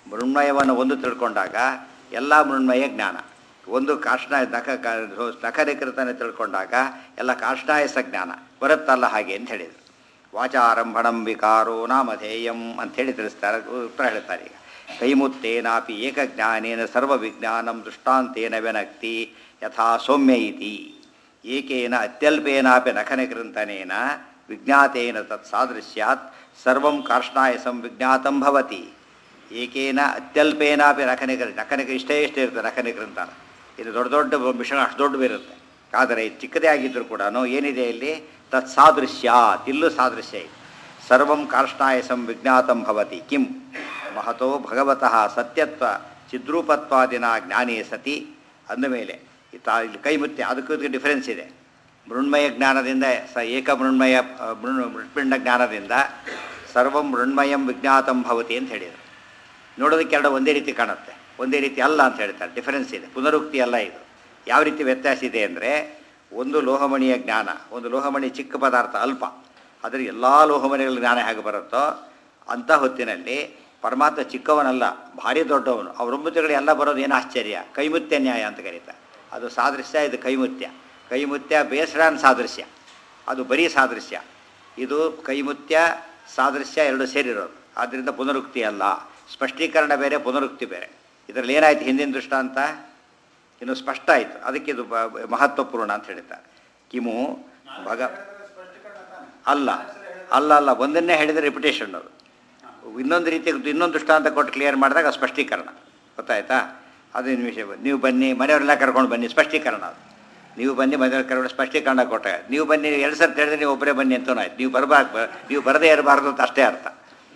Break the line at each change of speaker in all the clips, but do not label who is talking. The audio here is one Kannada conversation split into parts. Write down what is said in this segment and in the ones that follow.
ಮೃಣ್ಮಯವನ್ನು ಒಂದು ತಿಳ್ಕೊಂಡಾಗ ಎಲ್ಲ ಮೃಣ್ಮಯ ಜ್ಞಾನ ಒಂದು ಕಾಷ್ಣ ನಖ ನಖನಿಕೃತನೆ ತಿಳ್ಕೊಂಡಾಗ ಎಲ್ಲ ಕಾಷ್ಣಾಯಸ ಜ್ಞಾನ ಬರುತ್ತಲ್ಲ ಹಾಗೆ ಅಂತ ಹೇಳಿದರು ವಾಚಾರಂಭಣಂ ವಿಕಾರೋ ನಾಮಧೇಯಂ ಅಂಥೇಳಿ ತಿಳಿಸ್ತಾರೆ ಉತ್ತರ ಹೇಳ್ತಾರೆ ಈಗ ಕೈಮುತ್ತೇನಾಪಿ ಏಕಜ್ಞಾನೇನ ಸರ್ವವಿಜ್ಞಾನಂ ದೃಷ್ಟಾಂತೇನ ವ್ಯನಕ್ತಿ ಯಥಾ ಸೌಮ್ಯ ಇತಿ ಏಕೇನ ಅತ್ಯಲ್ಪೇನಾಪಿ ನಖನಿಕೃಂತನೇನ ವಿಜ್ಞಾತೇನ ತತ್ ಸಾದೃಶ್ಯಾತ್ ಸರ್ವಂ ಕಾರ್ಷ್ಣಾಯಸಂ ವಿಜ್ಞಾತಂ ಭವತಿ ಏಕೇನ ಅತ್ಯಲ್ಪೇನಾಪಿ ನಖನಿಕರ ನಖನಿಕ ಇಷ್ಟೇ ಇಷ್ಟೇ ಇರುತ್ತೆ ನಖನಿಕೃಂತಾನ ಇದು ದೊಡ್ಡ ದೊಡ್ಡ ಮಿಶ್ರಣ ಅಷ್ಟು ದೊಡ್ಡದು ಇರುತ್ತೆ ಆದರೆ ಚಿಕ್ಕದೇ ಆಗಿದ್ದರೂ ಕೂಡ ಏನಿದೆ ಇಲ್ಲಿ ತತ್ ಸಾದೃಶ್ಯಾತ್ ಇಲ್ಲೂ ಸಾದೃಶ್ಯ ಇದೆ ಸರ್ವಂ ಕಾರ್ಷ್ಣಾಯಸಂ ವಿಜ್ಞಾತಂ ಭವತಿ ಕಿಂ ಮಹತೋ ಭಗವತಃ ಸತ್ಯತ್ವ ಚಿದ್ರೂಪತ್ವಾದಿನ ಜ್ಞಾನೇ ಸತಿ ಅಂದಮೇಲೆ ತಾ ಇಲ್ಲಿ ಕೈ ಮುತ್ತೆ ಅದಕ್ಕೂ ಇದಕ್ಕೆ ಡಿಫರೆನ್ಸ್ ಇದೆ ಮೃಣ್ಮಯ ಜ್ಞಾನದಿಂದ ಸ ಏಕ ಮೃಣ್ಮಯ ಆ, ಮೃಣ್ ಮೃತ್ಪಿಂಡ ಜ್ಞಾನದಿಂದ ಸರ್ವಂ ಮೃಣ್ಮಯಂ ವಿಜ್ಞಾತಂ ಭವತಿ ಅಂತ ಹೇಳಿದರು ನೋಡೋದಕ್ಕೆ ಎರಡು ಒಂದೇ ರೀತಿ ಕಾಣುತ್ತೆ ಒಂದೇ ರೀತಿ ಅಲ್ಲ ಅಂತ ಹೇಳ್ತಾರೆ ಡಿಫರೆನ್ಸ್ ಇದೆ ಪುನರುಕ್ತಿ ಅಲ್ಲ ಇದು ಯಾವ ರೀತಿ ವ್ಯತ್ಯಾಸ ಇದೆ ಅಂದರೆ ಒಂದು ಲೋಹಮಣಿಯ ಜ್ಞಾನ ಒಂದು ಲೋಹಮಣಿ ಚಿಕ್ಕ ಪದಾರ್ಥ ಅಲ್ಪ ಅದರ ಎಲ್ಲ ಲೋಹಮಣಿಗಳ ಜ್ಞಾನ ಹೇಗೆ ಬರುತ್ತೋ ಅಂಥ ಹೊತ್ತಿನಲ್ಲಿ ಪರಮಾತ್ಮ ಚಿಕ್ಕವನಲ್ಲ ಭಾರಿ ದೊಡ್ಡವನು ಅವರೊಂಬತ್ತುಗಳು ಎಲ್ಲ ಬರೋದು ಏನು ಆಶ್ಚರ್ಯ ಕೈಮುತ್ಯ ನ್ಯಾಯ ಅಂತ ಕರೀತಾರೆ ಅದು ಸಾದೃಶ್ಯ ಇದು ಕೈಮುತ್ಯ ಕೈಮುತ್ಯ ಬೇಸರಾನ್ ಸಾದೃಶ್ಯ ಅದು ಬರೀ ಸಾದೃಶ್ಯ ಇದು ಕೈಮುತ್ಯ ಸಾದೃಶ್ಯ ಎರಡು ಸೇರಿರೋದು ಆದ್ದರಿಂದ ಪುನರುಕ್ತಿ ಅಲ್ಲ ಸ್ಪಷ್ಟೀಕರಣ ಬೇರೆ ಪುನರುಕ್ತಿ ಬೇರೆ ಇದರಲ್ಲಿ ಏನಾಯ್ತು ಹಿಂದಿನ ದೃಷ್ಟಾಂತ ಇನ್ನು ಸ್ಪಷ್ಟ ಆಯಿತು ಅದಕ್ಕೆ ಇದು ಬ- ಬ- ಮಹತ್ವಪೂರ್ಣ ಅಂತ ಹೇಳ್ತಾರೆ ಕಿಮು ಭಗ ಅಲ್ಲ ಅಲ್ಲ ಅಲ್ಲ ಒಂದನ್ನೇ ಹೇಳಿದರೆ ರಿಪಿಟೇಷನ್ ಅದು ಇನ್ನೊಂದು ರೀತಿ ಇನ್ನೊಂದು ದೃಷ್ಟಾಂತ ಕೊಟ್ಟು ಕ್ಲಿಯರ್ ಮಾಡಿದಾಗ ಸ್ಪಷ್ಟೀಕರಣ ಗೊತ್ತಾಯ್ತಾ ಅದೇನು ವಿಷಯ ನೀವು ಬನ್ನಿ ಮನೆಯವರೆಲ್ಲ ಕರ್ಕೊಂಡು ಬನ್ನಿ ಸ್ಪಷ್ಟೀಕರಣ ಅದು ನೀವು ಬನ್ನಿ ಮನೆಯವ್ರ ಕರ್ಕೊಂಡು ಸ್ಪಷ್ಟೀಕರಣ ಕೊಟ್ಟಾಗ ನೀವು ಬನ್ನಿ ಎರಡು ಸರ್ತಿ ಹೇಳಿದ್ರೆ ನೀವು ಒಬ್ಬರೇ ಬನ್ನಿ ಅಂತನೂ ಆಯ್ತು ನೀವು ಬರಬಾರ್ದು ನೀವು ಬರದೇ ಇರಬಾರ್ದು ಅಂತ ಅಷ್ಟೇ ಅರ್ಥ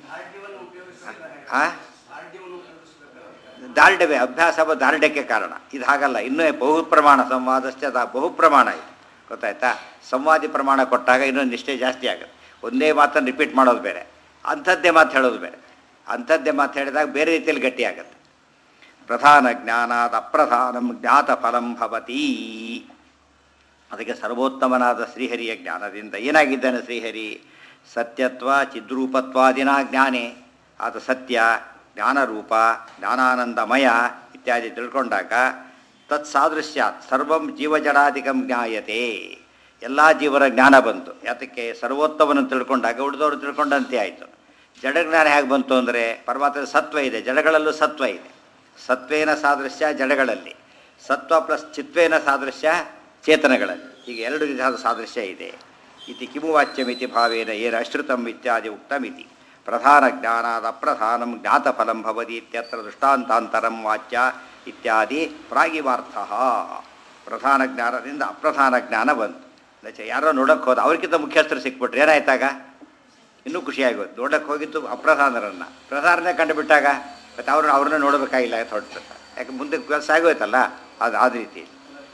ಹಾಂ ದಾರ್ಢ್ಯವೇ ಅಭ್ಯಾಸ ಎಂಬ ದಾರ್ಢ್ಯಕ್ಕೆ ಕಾರಣ ಇದು ಹಾಗಲ್ಲ ಇನ್ನೂ ಬಹು ಪ್ರಮಾಣ ಸಂವಾದಷ್ಟೇ ಅದು ಬಹು ಪ್ರಮಾಣ ಇದು ಗೊತ್ತಾಯ್ತಾ ಸಂವಾದಿ ಪ್ರಮಾಣ ಕೊಟ್ಟಾಗ ಇನ್ನೊಂದು ನಿಷ್ಠೆ ಜಾಸ್ತಿ ಆಗುತ್ತೆ ಒಂದೇ ಮಾತನ್ನು ರಿಪೀಟ್ ಮಾಡೋದು ಬೇರೆ ಅಂಥದ್ದೇ ಮಾತು ಹೇಳೋದು ಬೇರೆ ಅಂಥದ್ದೇ ಮಾತು ಹೇಳಿದಾಗ ಬೇರೆ ರೀತಿಯಲ್ಲಿ ಗಟ್ಟಿ ಆಗುತ್ತೆ ಪ್ರಧಾನ ಜ್ಞಾನಾದ ಅಪ್ರಧಾನಂ ಜ್ಞಾತ ಫಲಂ ಭವತಿ ಅದಕ್ಕೆ ಸರ್ವೋತ್ತಮನಾದ ಶ್ರೀಹರಿಯ ಜ್ಞಾನದಿಂದ ಏನಾಗಿದ್ದಾನೆ ಶ್ರೀಹರಿ ಸತ್ಯತ್ವ ಚಿದ್ರೂಪತ್ವಾದಿನ ಜ್ಞಾನೇ ಆತ ಸತ್ಯ ಜ್ಞಾನರೂಪ ಜ್ಞಾನಾನಂದಮಯ ಇತ್ಯಾದಿ ತಿಳ್ಕೊಂಡಾಗ ತತ್ ಸಾದೃಶ್ಯಾತ್ ಸರ್ವಂ ಜೀವಜಡಾಧಿಕಂ ಜ್ಞಾಯತೆ ಎಲ್ಲ ಜೀವರ ಜ್ಞಾನ ಬಂತು ಯಾತಕ್ಕೆ ಸರ್ವೋತ್ತಮನ ತಿಳ್ಕೊಂಡಾಗ ಉಳಿದವರು ತಿಳ್ಕೊಂಡಂತೆ ಆಯಿತು ಜಡಜ್ಞಾನ ಹೇಗೆ ಬಂತು ಅಂದರೆ ಪರಮಾತ್ಮದ ಸತ್ವ ಇದೆ ಜಡಗಳಲ್ಲೂ ಸತ್ವ ಇದೆ ಸತ್ವೇನ ಸಾದೃಶ್ಯ ಜಡಗಳಲ್ಲಿ ಸತ್ವ ಪ್ಲಸ್ ಚಿತ್ವೇನ ಸಾದೃಶ್ಯ ಚೇತನಗಳಲ್ಲಿ ಹೀಗೆ ಎರಡು ವಿಧದ ಸಾದೃಶ್ಯ ಇದೆ ಇತಿ ಕಿಮು ವಾಚ್ಯಮಿತಿ ಭಾವೇನ ಏನ ಅಶ್ರುತಂ ಇತ್ಯಾದಿ ಉಕ್ತಮಿತಿ ಪ್ರಧಾನ ಜ್ಞಾನಾದ ಅಪ್ರಧಾನಂ ಜ್ಞಾತಫಲಂ ಭವತಿ ಇತ್ಯತ್ರ ದೃಷ್ಟಾಂತಾಂತರಂ ವಾಚ್ಯ ಇತ್ಯಾದಿ ಪ್ರಾಗಿವಾರ್ಥ ಪ್ರಧಾನ ಜ್ಞಾನದಿಂದ ಅಪ್ರಧಾನ ಜ್ಞಾನ ಬಂತು ನಚ ಯಾರೋ ನೋಡೋಕ್ಕೆ ಹೋದ ಅವ್ರಿಗಿಂತ ಮುಖ್ಯಸ್ಥರು ಸಿಕ್ಬಿಟ್ರೆ ಏನಾಯ್ತಾಗ ಇನ್ನೂ ಖುಷಿಯಾಗೋದು ನೋಡಕ್ಕೆ ಹೋಗಿದ್ದು ಅಪ್ರಧಾನರನ್ನು ಪ್ರಧಾನನೇ ಕಂಡುಬಿಟ್ಟಾಗ ಮತ್ತು ಅವ್ರನ್ನ ಅವ್ರನ್ನ ನೋಡಬೇಕಾಗಿಲ್ಲ ಅಂತ ಹೊರಡ್ತಾರೆ ಯಾಕೆ ಮುಂದೆ ಕೆಲಸ ಆಗೋಯ್ತಲ್ಲ ಅದು ಆದ ರೀತಿ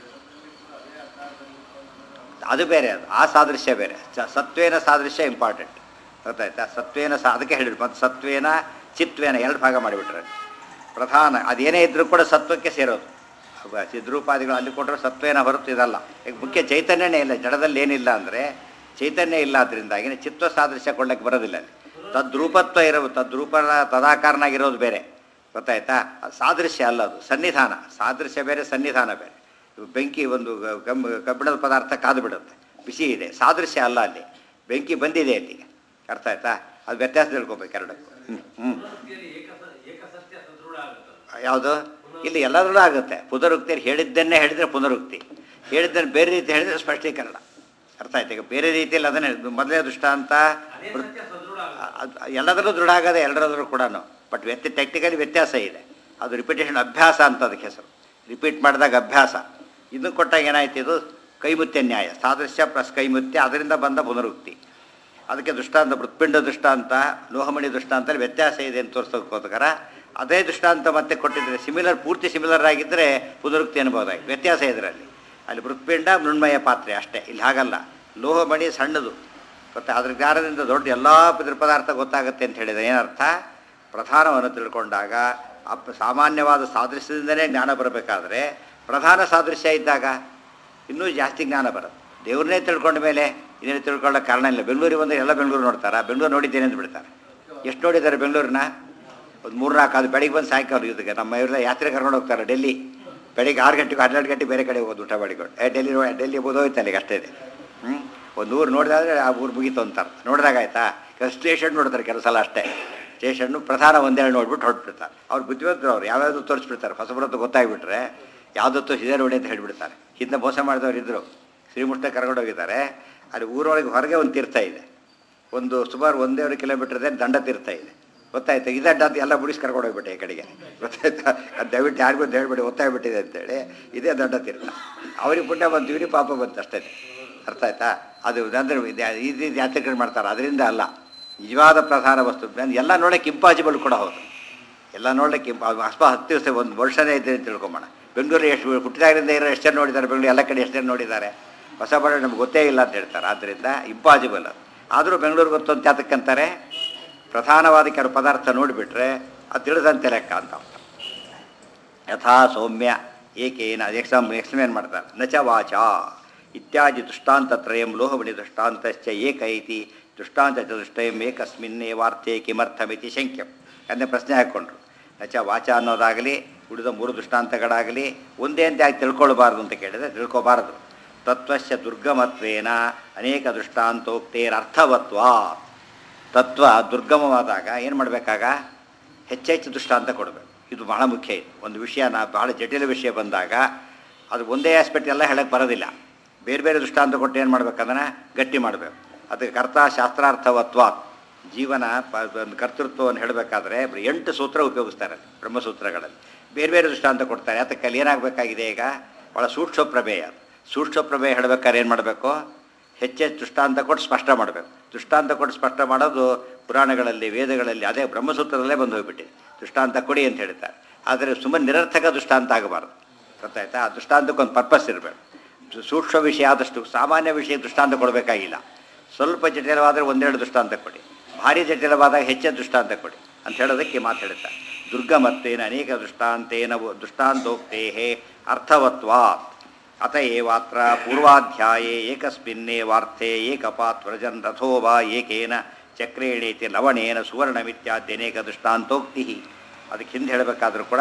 ಅದು ಬೇರೆ ಅದು ಆ ಸಾದೃಶ್ಯ ಬೇರೆ ಸ- ಸತ್ವೇನ ಸಾದೃಶ್ಯ ಇಂಪಾರ್ಟೆಂಟ್ ಗೊತ್ತಾಯ್ತಾ ಸತ್ವೇನ ಸಾ ಅದಕ್ಕೆ ಹೇಳಿದ್ರು ಮತ್ತು ಸತ್ವೇನ ಚಿತ್ವೇನ ಎರಡು ಭಾಗ ಮಾಡಿಬಿಟ್ರೆ ಪ್ರಧಾನ ಅದೇನೇ ಇದ್ರೂ ಕೂಡ ಸತ್ವಕ್ಕೆ ಸೇರೋದು ಅವ ಚಿದ್ರೂಪಾದಿಗಳು ಅಲ್ಲಿ ಕೊಟ್ಟರೆ ಸತ್ವೇನ ಹೊರತು ಇದಲ್ಲ ಈಗ ಮುಖ್ಯ ಚೈತನ್ಯನೇ ಇಲ್ಲ ಜಡದಲ್ಲಿ ಏನಿಲ್ಲ ಅಂದರೆ ಚೈತನ್ಯ ಇಲ್ಲ ಅದರಿಂದಾಗಿ ಚಿತ್ವ ಸಾದೃಶ್ಯ ಕೊಡ್ಲಿಕ್ಕೆ ಬರೋದಿಲ್ಲ ಅಲ್ಲಿ ತದ್ರೂಪತ್ವ ಇರೋ ತದ್ರೂಪದ ತದಾಕಾರನಾಗಿರೋದು ಬೇರೆ ಗೊತ್ತಾಯ್ತಾ ಅದು ಸಾದೃಶ್ಯ ಅಲ್ಲ ಅದು ಸನ್ನಿಧಾನ ಸಾದೃಶ್ಯ ಬೇರೆ ಸನ್ನಿಧಾನ ಬೇರೆ ಇವು ಬೆಂಕಿ ಒಂದು ಗ- ಕಬ್ಬು ಕಬ್ಬಿಣದ ಪದಾರ್ಥ ಕಾದು ಬಿಡುತ್ತೆ ಬಿಸಿ ಇದೆ ಸಾದೃಶ್ಯ ಅಲ್ಲ ಅಲ್ಲಿ ಬೆಂಕಿ ಬಂದಿದೆ ಅಲ್ಲಿಗೆ ಅರ್ಥ ಆಯ್ತಾ ಅದು ವ್ಯತ್ಯಾಸ ತಿಳ್ಕೊಬೇಕು ಎರಡಕ್ಕೂ ಹ್ಞೂ ಹ್ಞೂ ಯಾವುದು ಇಲ್ಲಿ ಎಲ್ಲದರಲ್ಲೂ ಆಗುತ್ತೆ ಪುನರುಕ್ತಿಯಲ್ಲಿ ಹೇಳಿದ್ದನ್ನೇ ಹೇಳಿದರೆ ಪುನರುಕ್ತಿ ಹೇಳಿದ್ದನ್ನು ಬೇರೆ ರೀತಿ ಹೇಳಿದರೆ ಸ್ಪಷ್ಟೀಕರಣ ಅರ್ಥ ಆಯ್ತು ಈಗ ಬೇರೆ ರೀತಿಯಲ್ಲಿ ಅದನ್ನೇ ಮೊದಲೇ ದೃಷ್ಟಾಂತ ಅದು ಎಲ್ಲದರಲ್ಲೂ ದೃಢ ಆಗದೆ ಎಲ್ಲರಲ್ಲೂ ಕೂಡ ಬಟ್ ವ್ಯತ್ಯ ಟೆಕ್ನಿಕಲಿ ವ್ಯತ್ಯಾಸ ಇದೆ ಅದು ರಿಪಿಟೇಷನ್ ಅಭ್ಯಾಸ ಅಂತ ಅದಕ್ಕೆ ಹೆಸರು ರಿಪೀಟ್ ಮಾಡಿದಾಗ ಅಭ್ಯಾಸ ಇದನ್ನು ಕೊಟ್ಟಾಗ ಏನಾಯ್ತು ಇದು ಕೈಮುತ್ಯ ನ್ಯಾಯ ಸಾದೃಶ್ಯ ಪ್ಲಸ್ ಕೈಮುತ್ಯ ಅದರಿಂದ ಬಂದ ಪುನರುಕ್ತಿ ಅದಕ್ಕೆ ದೃಷ್ಟಾಂತ ಮೃತ್ಪಿಂಡ ದೃಷ್ಟಾಂತ ಲೋಹಮಣಿ ದೃಷ್ಟಾಂತಲ್ಲಿ ವ್ಯತ್ಯಾಸ ಇದೆ ಅಂತ ತೋರಿಸೋಕ್ಕೋಸ್ಕರ ಅದೇ ದೃಷ್ಟಾಂತ ಮತ್ತೆ ಕೊಟ್ಟಿದ್ರೆ ಸಿಮಿಲರ್ ಪೂರ್ತಿ ಸಿಮಿಲರ್ ಆಗಿದ್ದರೆ ಪುನರುಕ್ತಿ ಅನ್ಬೋದಾಗಿ ವ್ಯತ್ಯಾಸ ಇದರಲ್ಲಿ ಅಲ್ಲಿ ಮೃತ್ಪಿಂಡ ಮೃಣ್ಮಯ ಪಾತ್ರೆ ಅಷ್ಟೇ ಇಲ್ಲಿ ಹಾಗಲ್ಲ ಲೋಹಮಣಿ ಸಣ್ಣದು ಗೊತ್ತಾ ಅದ್ರ ಜ್ಞಾನದಿಂದ ದೊಡ್ಡ ಎಲ್ಲ ಪದ ಪದಾರ್ಥ ಗೊತ್ತಾಗುತ್ತೆ ಅಂತ ಹೇಳಿದರೆ ಏನರ್ಥ ಪ್ರಧಾನವನ್ನು ತಿಳ್ಕೊಂಡಾಗ ಅಪ್ ಸಾಮಾನ್ಯವಾದ ಸಾದೃಶ್ಯದಿಂದಲೇ ಜ್ಞಾನ ಬರಬೇಕಾದ್ರೆ ಪ್ರಧಾನ ಸಾದೃಶ್ಯ ಇದ್ದಾಗ ಇನ್ನೂ ಜಾಸ್ತಿ ಜ್ಞಾನ ಬರುತ್ತೆ ದೇವ್ರನ್ನೇ ತಿಳ್ಕೊಂಡ ಮೇಲೆ ಇನ್ನೇನು ತಿಳ್ಕೊಳ್ಳೋ ಕಾರಣ ಇಲ್ಲ ಬೆಂಗಳೂರಿಗೆ ಬಂದರೆ ಎಲ್ಲ ಬೆಂಗಳೂರು ನೋಡ್ತಾರಾ ಬೆಂಗಳೂರು ನೋಡಿದ್ದೇನೆ ಅಂತ ಬಿಡ್ತಾರೆ ಎಷ್ಟು ನೋಡಿದ್ದಾರೆ ಬೆಂಗಳೂರನ್ನ ಒಂದು ಮೂರು ನಾಲ್ಕು ಅದು ಬೆಳಿಗ್ಗೆ ಬಂದು ಸಾಯಂಕಾಲ ಇದಕ್ಕೆ ನಮ್ಮ ಇವರೆಲ್ಲ ಯಾತ್ರೆ ಕರ್ಕೊಂಡು ಹೋಗ್ತಾರೆ ಡೆಲ್ಲಿ ಬೆಳಿಗ್ಗೆ ಆರು ಗಂಟೆಗೆ ಹನ್ನೆರಡು ಗಂಟೆ ಬೇರೆ ಕಡೆ ಹೋಗೋದು ಊಟ ಮಾಡಿಕೊಂಡು ಏ ಡೆಲ್ಲಿ ನೋ ಡೆಲ್ಲಿ ಹೋಯ್ತು ಅಲ್ಲಿಗೆ ಅಷ್ಟೇ ಇದೆ ಹ್ಞೂ ಒಂದು ಊರು ನೋಡಿದಾದ್ರೆ ಆ ಊರು ಮುಗೀತು ಅಂತಾರೆ ನೋಡಿದಾಗ ಆಯ್ತಾ ಸ್ಟೇಷನ್ ನೋಡ್ತಾರೆ ಕೆಲವು ಸಲ ಅಷ್ಟೇ ಸ್ಟೇಷನ್ನು ಪ್ರಧಾನ ಒಂದೆರಡು ನೋಡ್ಬಿಟ್ಟು ಹೊರಟ್ಬಿಡ್ತಾರೆ ಅವ್ರು ಬುದ್ಧಿವಂತರು ಅವ್ರು ಯಾವ್ಯಾವುದು ತೋರಿಸ್ಬಿಡ್ತಾರೆ ಹೊಸಬರದ್ದು ಗೊತ್ತಾಗ್ಬಿಟ್ರೆ ಯಾವುದತ್ತು ಇದೇ ನೋಡಿ ಅಂತ ಹೇಳಿಬಿಡ್ತಾರೆ ಹಿಂದೆ ಮೋಸ ಮಾಡಿದವ್ರು ಇದ್ದರು ಶ್ರೀಮುಷ್ಟ ಕರ್ಕೊಂಡು ಹೋಗಿದ್ದಾರೆ ಅಲ್ಲಿ ಊರೊಳಗೆ ಹೊರಗೆ ಒಂದು ತೀರ್ಥ ಇದೆ ಒಂದು ಸುಮಾರು ಒಂದೂವರೆ ಕಿಲೋಮೀಟರ್ ಇದೆ ದಂಡ ತೀರ್ಥ ಇದೆ ಗೊತ್ತಾಯ್ತು ಇದಡ್ಡ ಅಂತ ಎಲ್ಲ ಬಿಡಿಸಿ ಕರ್ಕೊಂಡು ಹೋಗ್ಬಿಟ್ಟೆ ಈ ಕಡೆಗೆ ಗೊತ್ತಾಯ್ತಾ ಅದು ದಯವಿಟ್ಟು ಯಾರಿಗೂ ಅಂತ ಹೇಳ್ಬಿಡಿ ಒತ್ತಾಗ್ಬಿಟ್ಟಿದೆ ಅಂತೇಳಿ ಇದೇ ದಂಡ ತೀರ್ಥ ಅವ್ರಿಗೆ ಪುಣ್ಯ ಬಂತು ಇವ್ರಿಗೆ ಪಾಪ ಬಂತು ಅಷ್ಟೇ ಅರ್ಥ ಆಯ್ತಾ ಅದು ಅಂದರೆ ಈ ರೀತಿ ಯಾತ್ರೆಗಳು ಮಾಡ್ತಾರೆ ಅದರಿಂದ ಅಲ್ಲ ನಿಜವಾದ ಪ್ರಧಾನ ವಸ್ತು ಎಲ್ಲ ನೋಡೋಕ್ಕೆ ಇಂಪಾಸಿಬಲ್ ಕೂಡ ಹೌದು ಎಲ್ಲ ನೋಡ್ಲಿಕ್ಕೆ ಇಂಪ ಅಸ್ಪ ಹತ್ತು ದಿವಸ ಒಂದು ವರ್ಷನೇ ಇದೆ ಅಂತ ತಿಳ್ಕೊಂಬೋಣ ಬೆಂಗಳೂರು ಎಷ್ಟು ಹುಟ್ಟಿದಾಗಲಿಂದ ಇರೋ ಎಷ್ಟು ಜನ ನೋಡಿದ್ದಾರೆ ಬೆಂಗಳೂರು ಎಲ್ಲ ಕಡೆ ಎಷ್ಟು ಜನ ನೋಡಿದ್ದಾರೆ ಹೊಸ ಬಡ ನಮ್ಗೆ ಗೊತ್ತೇ ಇಲ್ಲ ಅಂತ ಹೇಳ್ತಾರೆ ಆದ್ದರಿಂದ ಇಂಪಾಸಿಬಲ್ ಅದು ಆದರೂ ಬೆಂಗಳೂರು ಗೊತ್ತು ಅಂತ ಯಾತಕ್ಕಂತಾರೆ ಪ್ರಧಾನವಾದ ಕೆಲವು ಪದಾರ್ಥ ನೋಡಿಬಿಟ್ರೆ ಅದು ತಿಳಿದಂತೆ ಲೆಕ್ಕ ಅಂತ ಅರ್ಥ ಯಥಾ ಸೌಮ್ಯ ಏಕೇನ ಅದು ಎಕ್ಸಾಮ್ ಎಕ್ಸ್ಪ್ಲೇನ್ ಮಾಡ್ತಾರೆ ನಚ ವಾಚ ಇತ್ಯಾದಿ ದೃಷ್ಟಾಂತತ್ರಯಂ ಲೋಹಬಳಿ ದೃಷ್ಟಾಂತಶ್ಚ ಏಕ ಇತಿ ದೃಷ್ಟಾಂತ ಚತುಷ್ಟಯಂ ಏಕಸ್ಮಿನ್ನೇ ವಾರ್ತೆ ಕಿಮರ್ಥಮಿತಿ ಶಂಕ್ಯಂ ಅದನ್ನೇ ಪ್ರಶ್ನೆ ಹಾಕ್ಕೊಂಡ್ರು ನಚ ವಾಚ ಅನ್ನೋದಾಗಲಿ ಉಳಿದ ಮೂರು ದೃಷ್ಟಾಂತಗಳಾಗಲಿ ಒಂದೇ ಅಂತ ಯಾಕೆ ತಿಳ್ಕೊಳ್ಬಾರ್ದು ಅಂತ ಕೇಳಿದರೆ ತಿಳ್ಕೊಬಾರದು ತತ್ವಶ್ಚ ದುರ್ಗಮತ್ವೇನ ಅನೇಕ ದೃಷ್ಟಾಂತೋಕ್ತೇರರ್ಥವತ್ವಾ ತತ್ವ ದುರ್ಗಮವಾದಾಗ ಏನು ಮಾಡಬೇಕಾಗ ಹೆಚ್ಚೆಚ್ಚು ದೃಷ್ಟಾಂತ ಕೊಡಬೇಕು ಇದು ಬಹಳ ಮುಖ್ಯ ಇದು ಒಂದು ವಿಷಯನ ಬಹಳ ಜಟಿಲ ವಿಷಯ ಬಂದಾಗ ಅದು ಒಂದೇ ಆಸ್ಪೆಕ್ಟ್ ಎಲ್ಲ ಹೇಳಕ್ಕೆ ಬರೋದಿಲ್ಲ ಬೇರೆ ಬೇರೆ ದೃಷ್ಟಾಂತ ಕೊಟ್ಟು ಏನು ಮಾಡ್ಬೇಕಂದ್ರೆ ಗಟ್ಟಿ ಮಾಡಬೇಕು ಅದಕ್ಕೆ ಕರ್ತ ಶಾಸ್ತ್ರಾರ್ಥವತ್ವ ಜೀವನ ಪ ಒಂದು ಕರ್ತೃತ್ವವನ್ನು ಹೇಳಬೇಕಾದ್ರೆ ಎಂಟು ಸೂತ್ರ ಉಪಯೋಗಿಸ್ತಾರೆ ಬ್ರಹ್ಮಸೂತ್ರಗಳಲ್ಲಿ ಬೇರೆ ಬೇರೆ ದೃಷ್ಟಾಂತ ಕೊಡ್ತಾರೆ ಅದಕ್ಕೆ ಅಲ್ಲಿ ಏನಾಗಬೇಕಾಗಿದೆ ಈಗ ಭಾಳ ಸೂಕ್ಷ್ಮ ಪ್ರಮೇಯ ಅದು ಸೂಕ್ಷ್ಮ ಪ್ರಮೇಯ ಹೇಳಬೇಕಾದ್ರೆ ಏನು ಮಾಡಬೇಕು ಹೆಚ್ಚೆಚ್ಚು ದೃಷ್ಟಾಂತ ಕೊಟ್ಟು ಸ್ಪಷ್ಟ ಮಾಡಬೇಕು ದೃಷ್ಟಾಂತ ಕೊಟ್ಟು ಸ್ಪಷ್ಟ ಮಾಡೋದು ಪುರಾಣಗಳಲ್ಲಿ ವೇದಗಳಲ್ಲಿ ಅದೇ ಬ್ರಹ್ಮಸೂತ್ರದಲ್ಲೇ ಬಂದು ಹೋಗ್ಬಿಟ್ಟಿದೆ ದೃಷ್ಟಾಂತ ಕೊಡಿ ಅಂತ ಹೇಳ್ತಾರೆ ಆದರೆ ಸುಮ್ಮನೆ ನಿರರ್ಥಕ ದೃಷ್ಟಾಂತ ಆಗಬಾರ್ದು ಗೊತ್ತಾಯ್ತಾ ಆ ದೃಷ್ಟಾಂತಕ್ಕೊಂದು ಪರ್ಪಸ್ ಇರಬೇಕು ಸೂಕ್ಷ್ಮ ವಿಷಯ ಆದಷ್ಟು ಸಾಮಾನ್ಯ ವಿಷಯ ದೃಷ್ಟಾಂತ ಕೊಡಬೇಕಾಗಿಲ್ಲ ಸ್ವಲ್ಪ ಜಟಿಲವಾದರೆ ಒಂದೆರಡು ದೃಷ್ಟಾಂತ ಕೊಡಿ ಭಾರಿ ಜಟಿಲವಾದಾಗ ಹೆಚ್ಚಿನ ದೃಷ್ಟಾಂತ ಕೊಡಿ ಅಂತ ಹೇಳೋದಕ್ಕೆ ಮಾತು ಹೇಳ್ತಾರೆ ದುರ್ಗಮತ್ತೇನ ಅನೇಕ ದೃಷ್ಟಾಂತೇನ ದೃಷ್ಟಾಂತೋಕ್ತೇ ಅರ್ಥವತ್ವಾತ್ ಅತ ಏವಾತ್ರ ಪೂರ್ವಾಧ್ಯಾಯೇ ಏಕಸ್ಮಿನ್ನೇ ವಾರ್ತೆ ಏಕಪಾತ್ವ್ರಜನ್ ರಥೋ ವಾ ಏಕೇನ ಚಕ್ರೇಣೇತಿ ಲವಣೇನ ಸುವರ್ಣಮಿತ್ಯಾದ್ಯನೇಕ ದೃಷ್ಟಾಂತೋಕ್ತಿ ಅದಕ್ಕೆ ಹಿಂದೆ ಹೇಳಬೇಕಾದ್ರೂ ಕೂಡ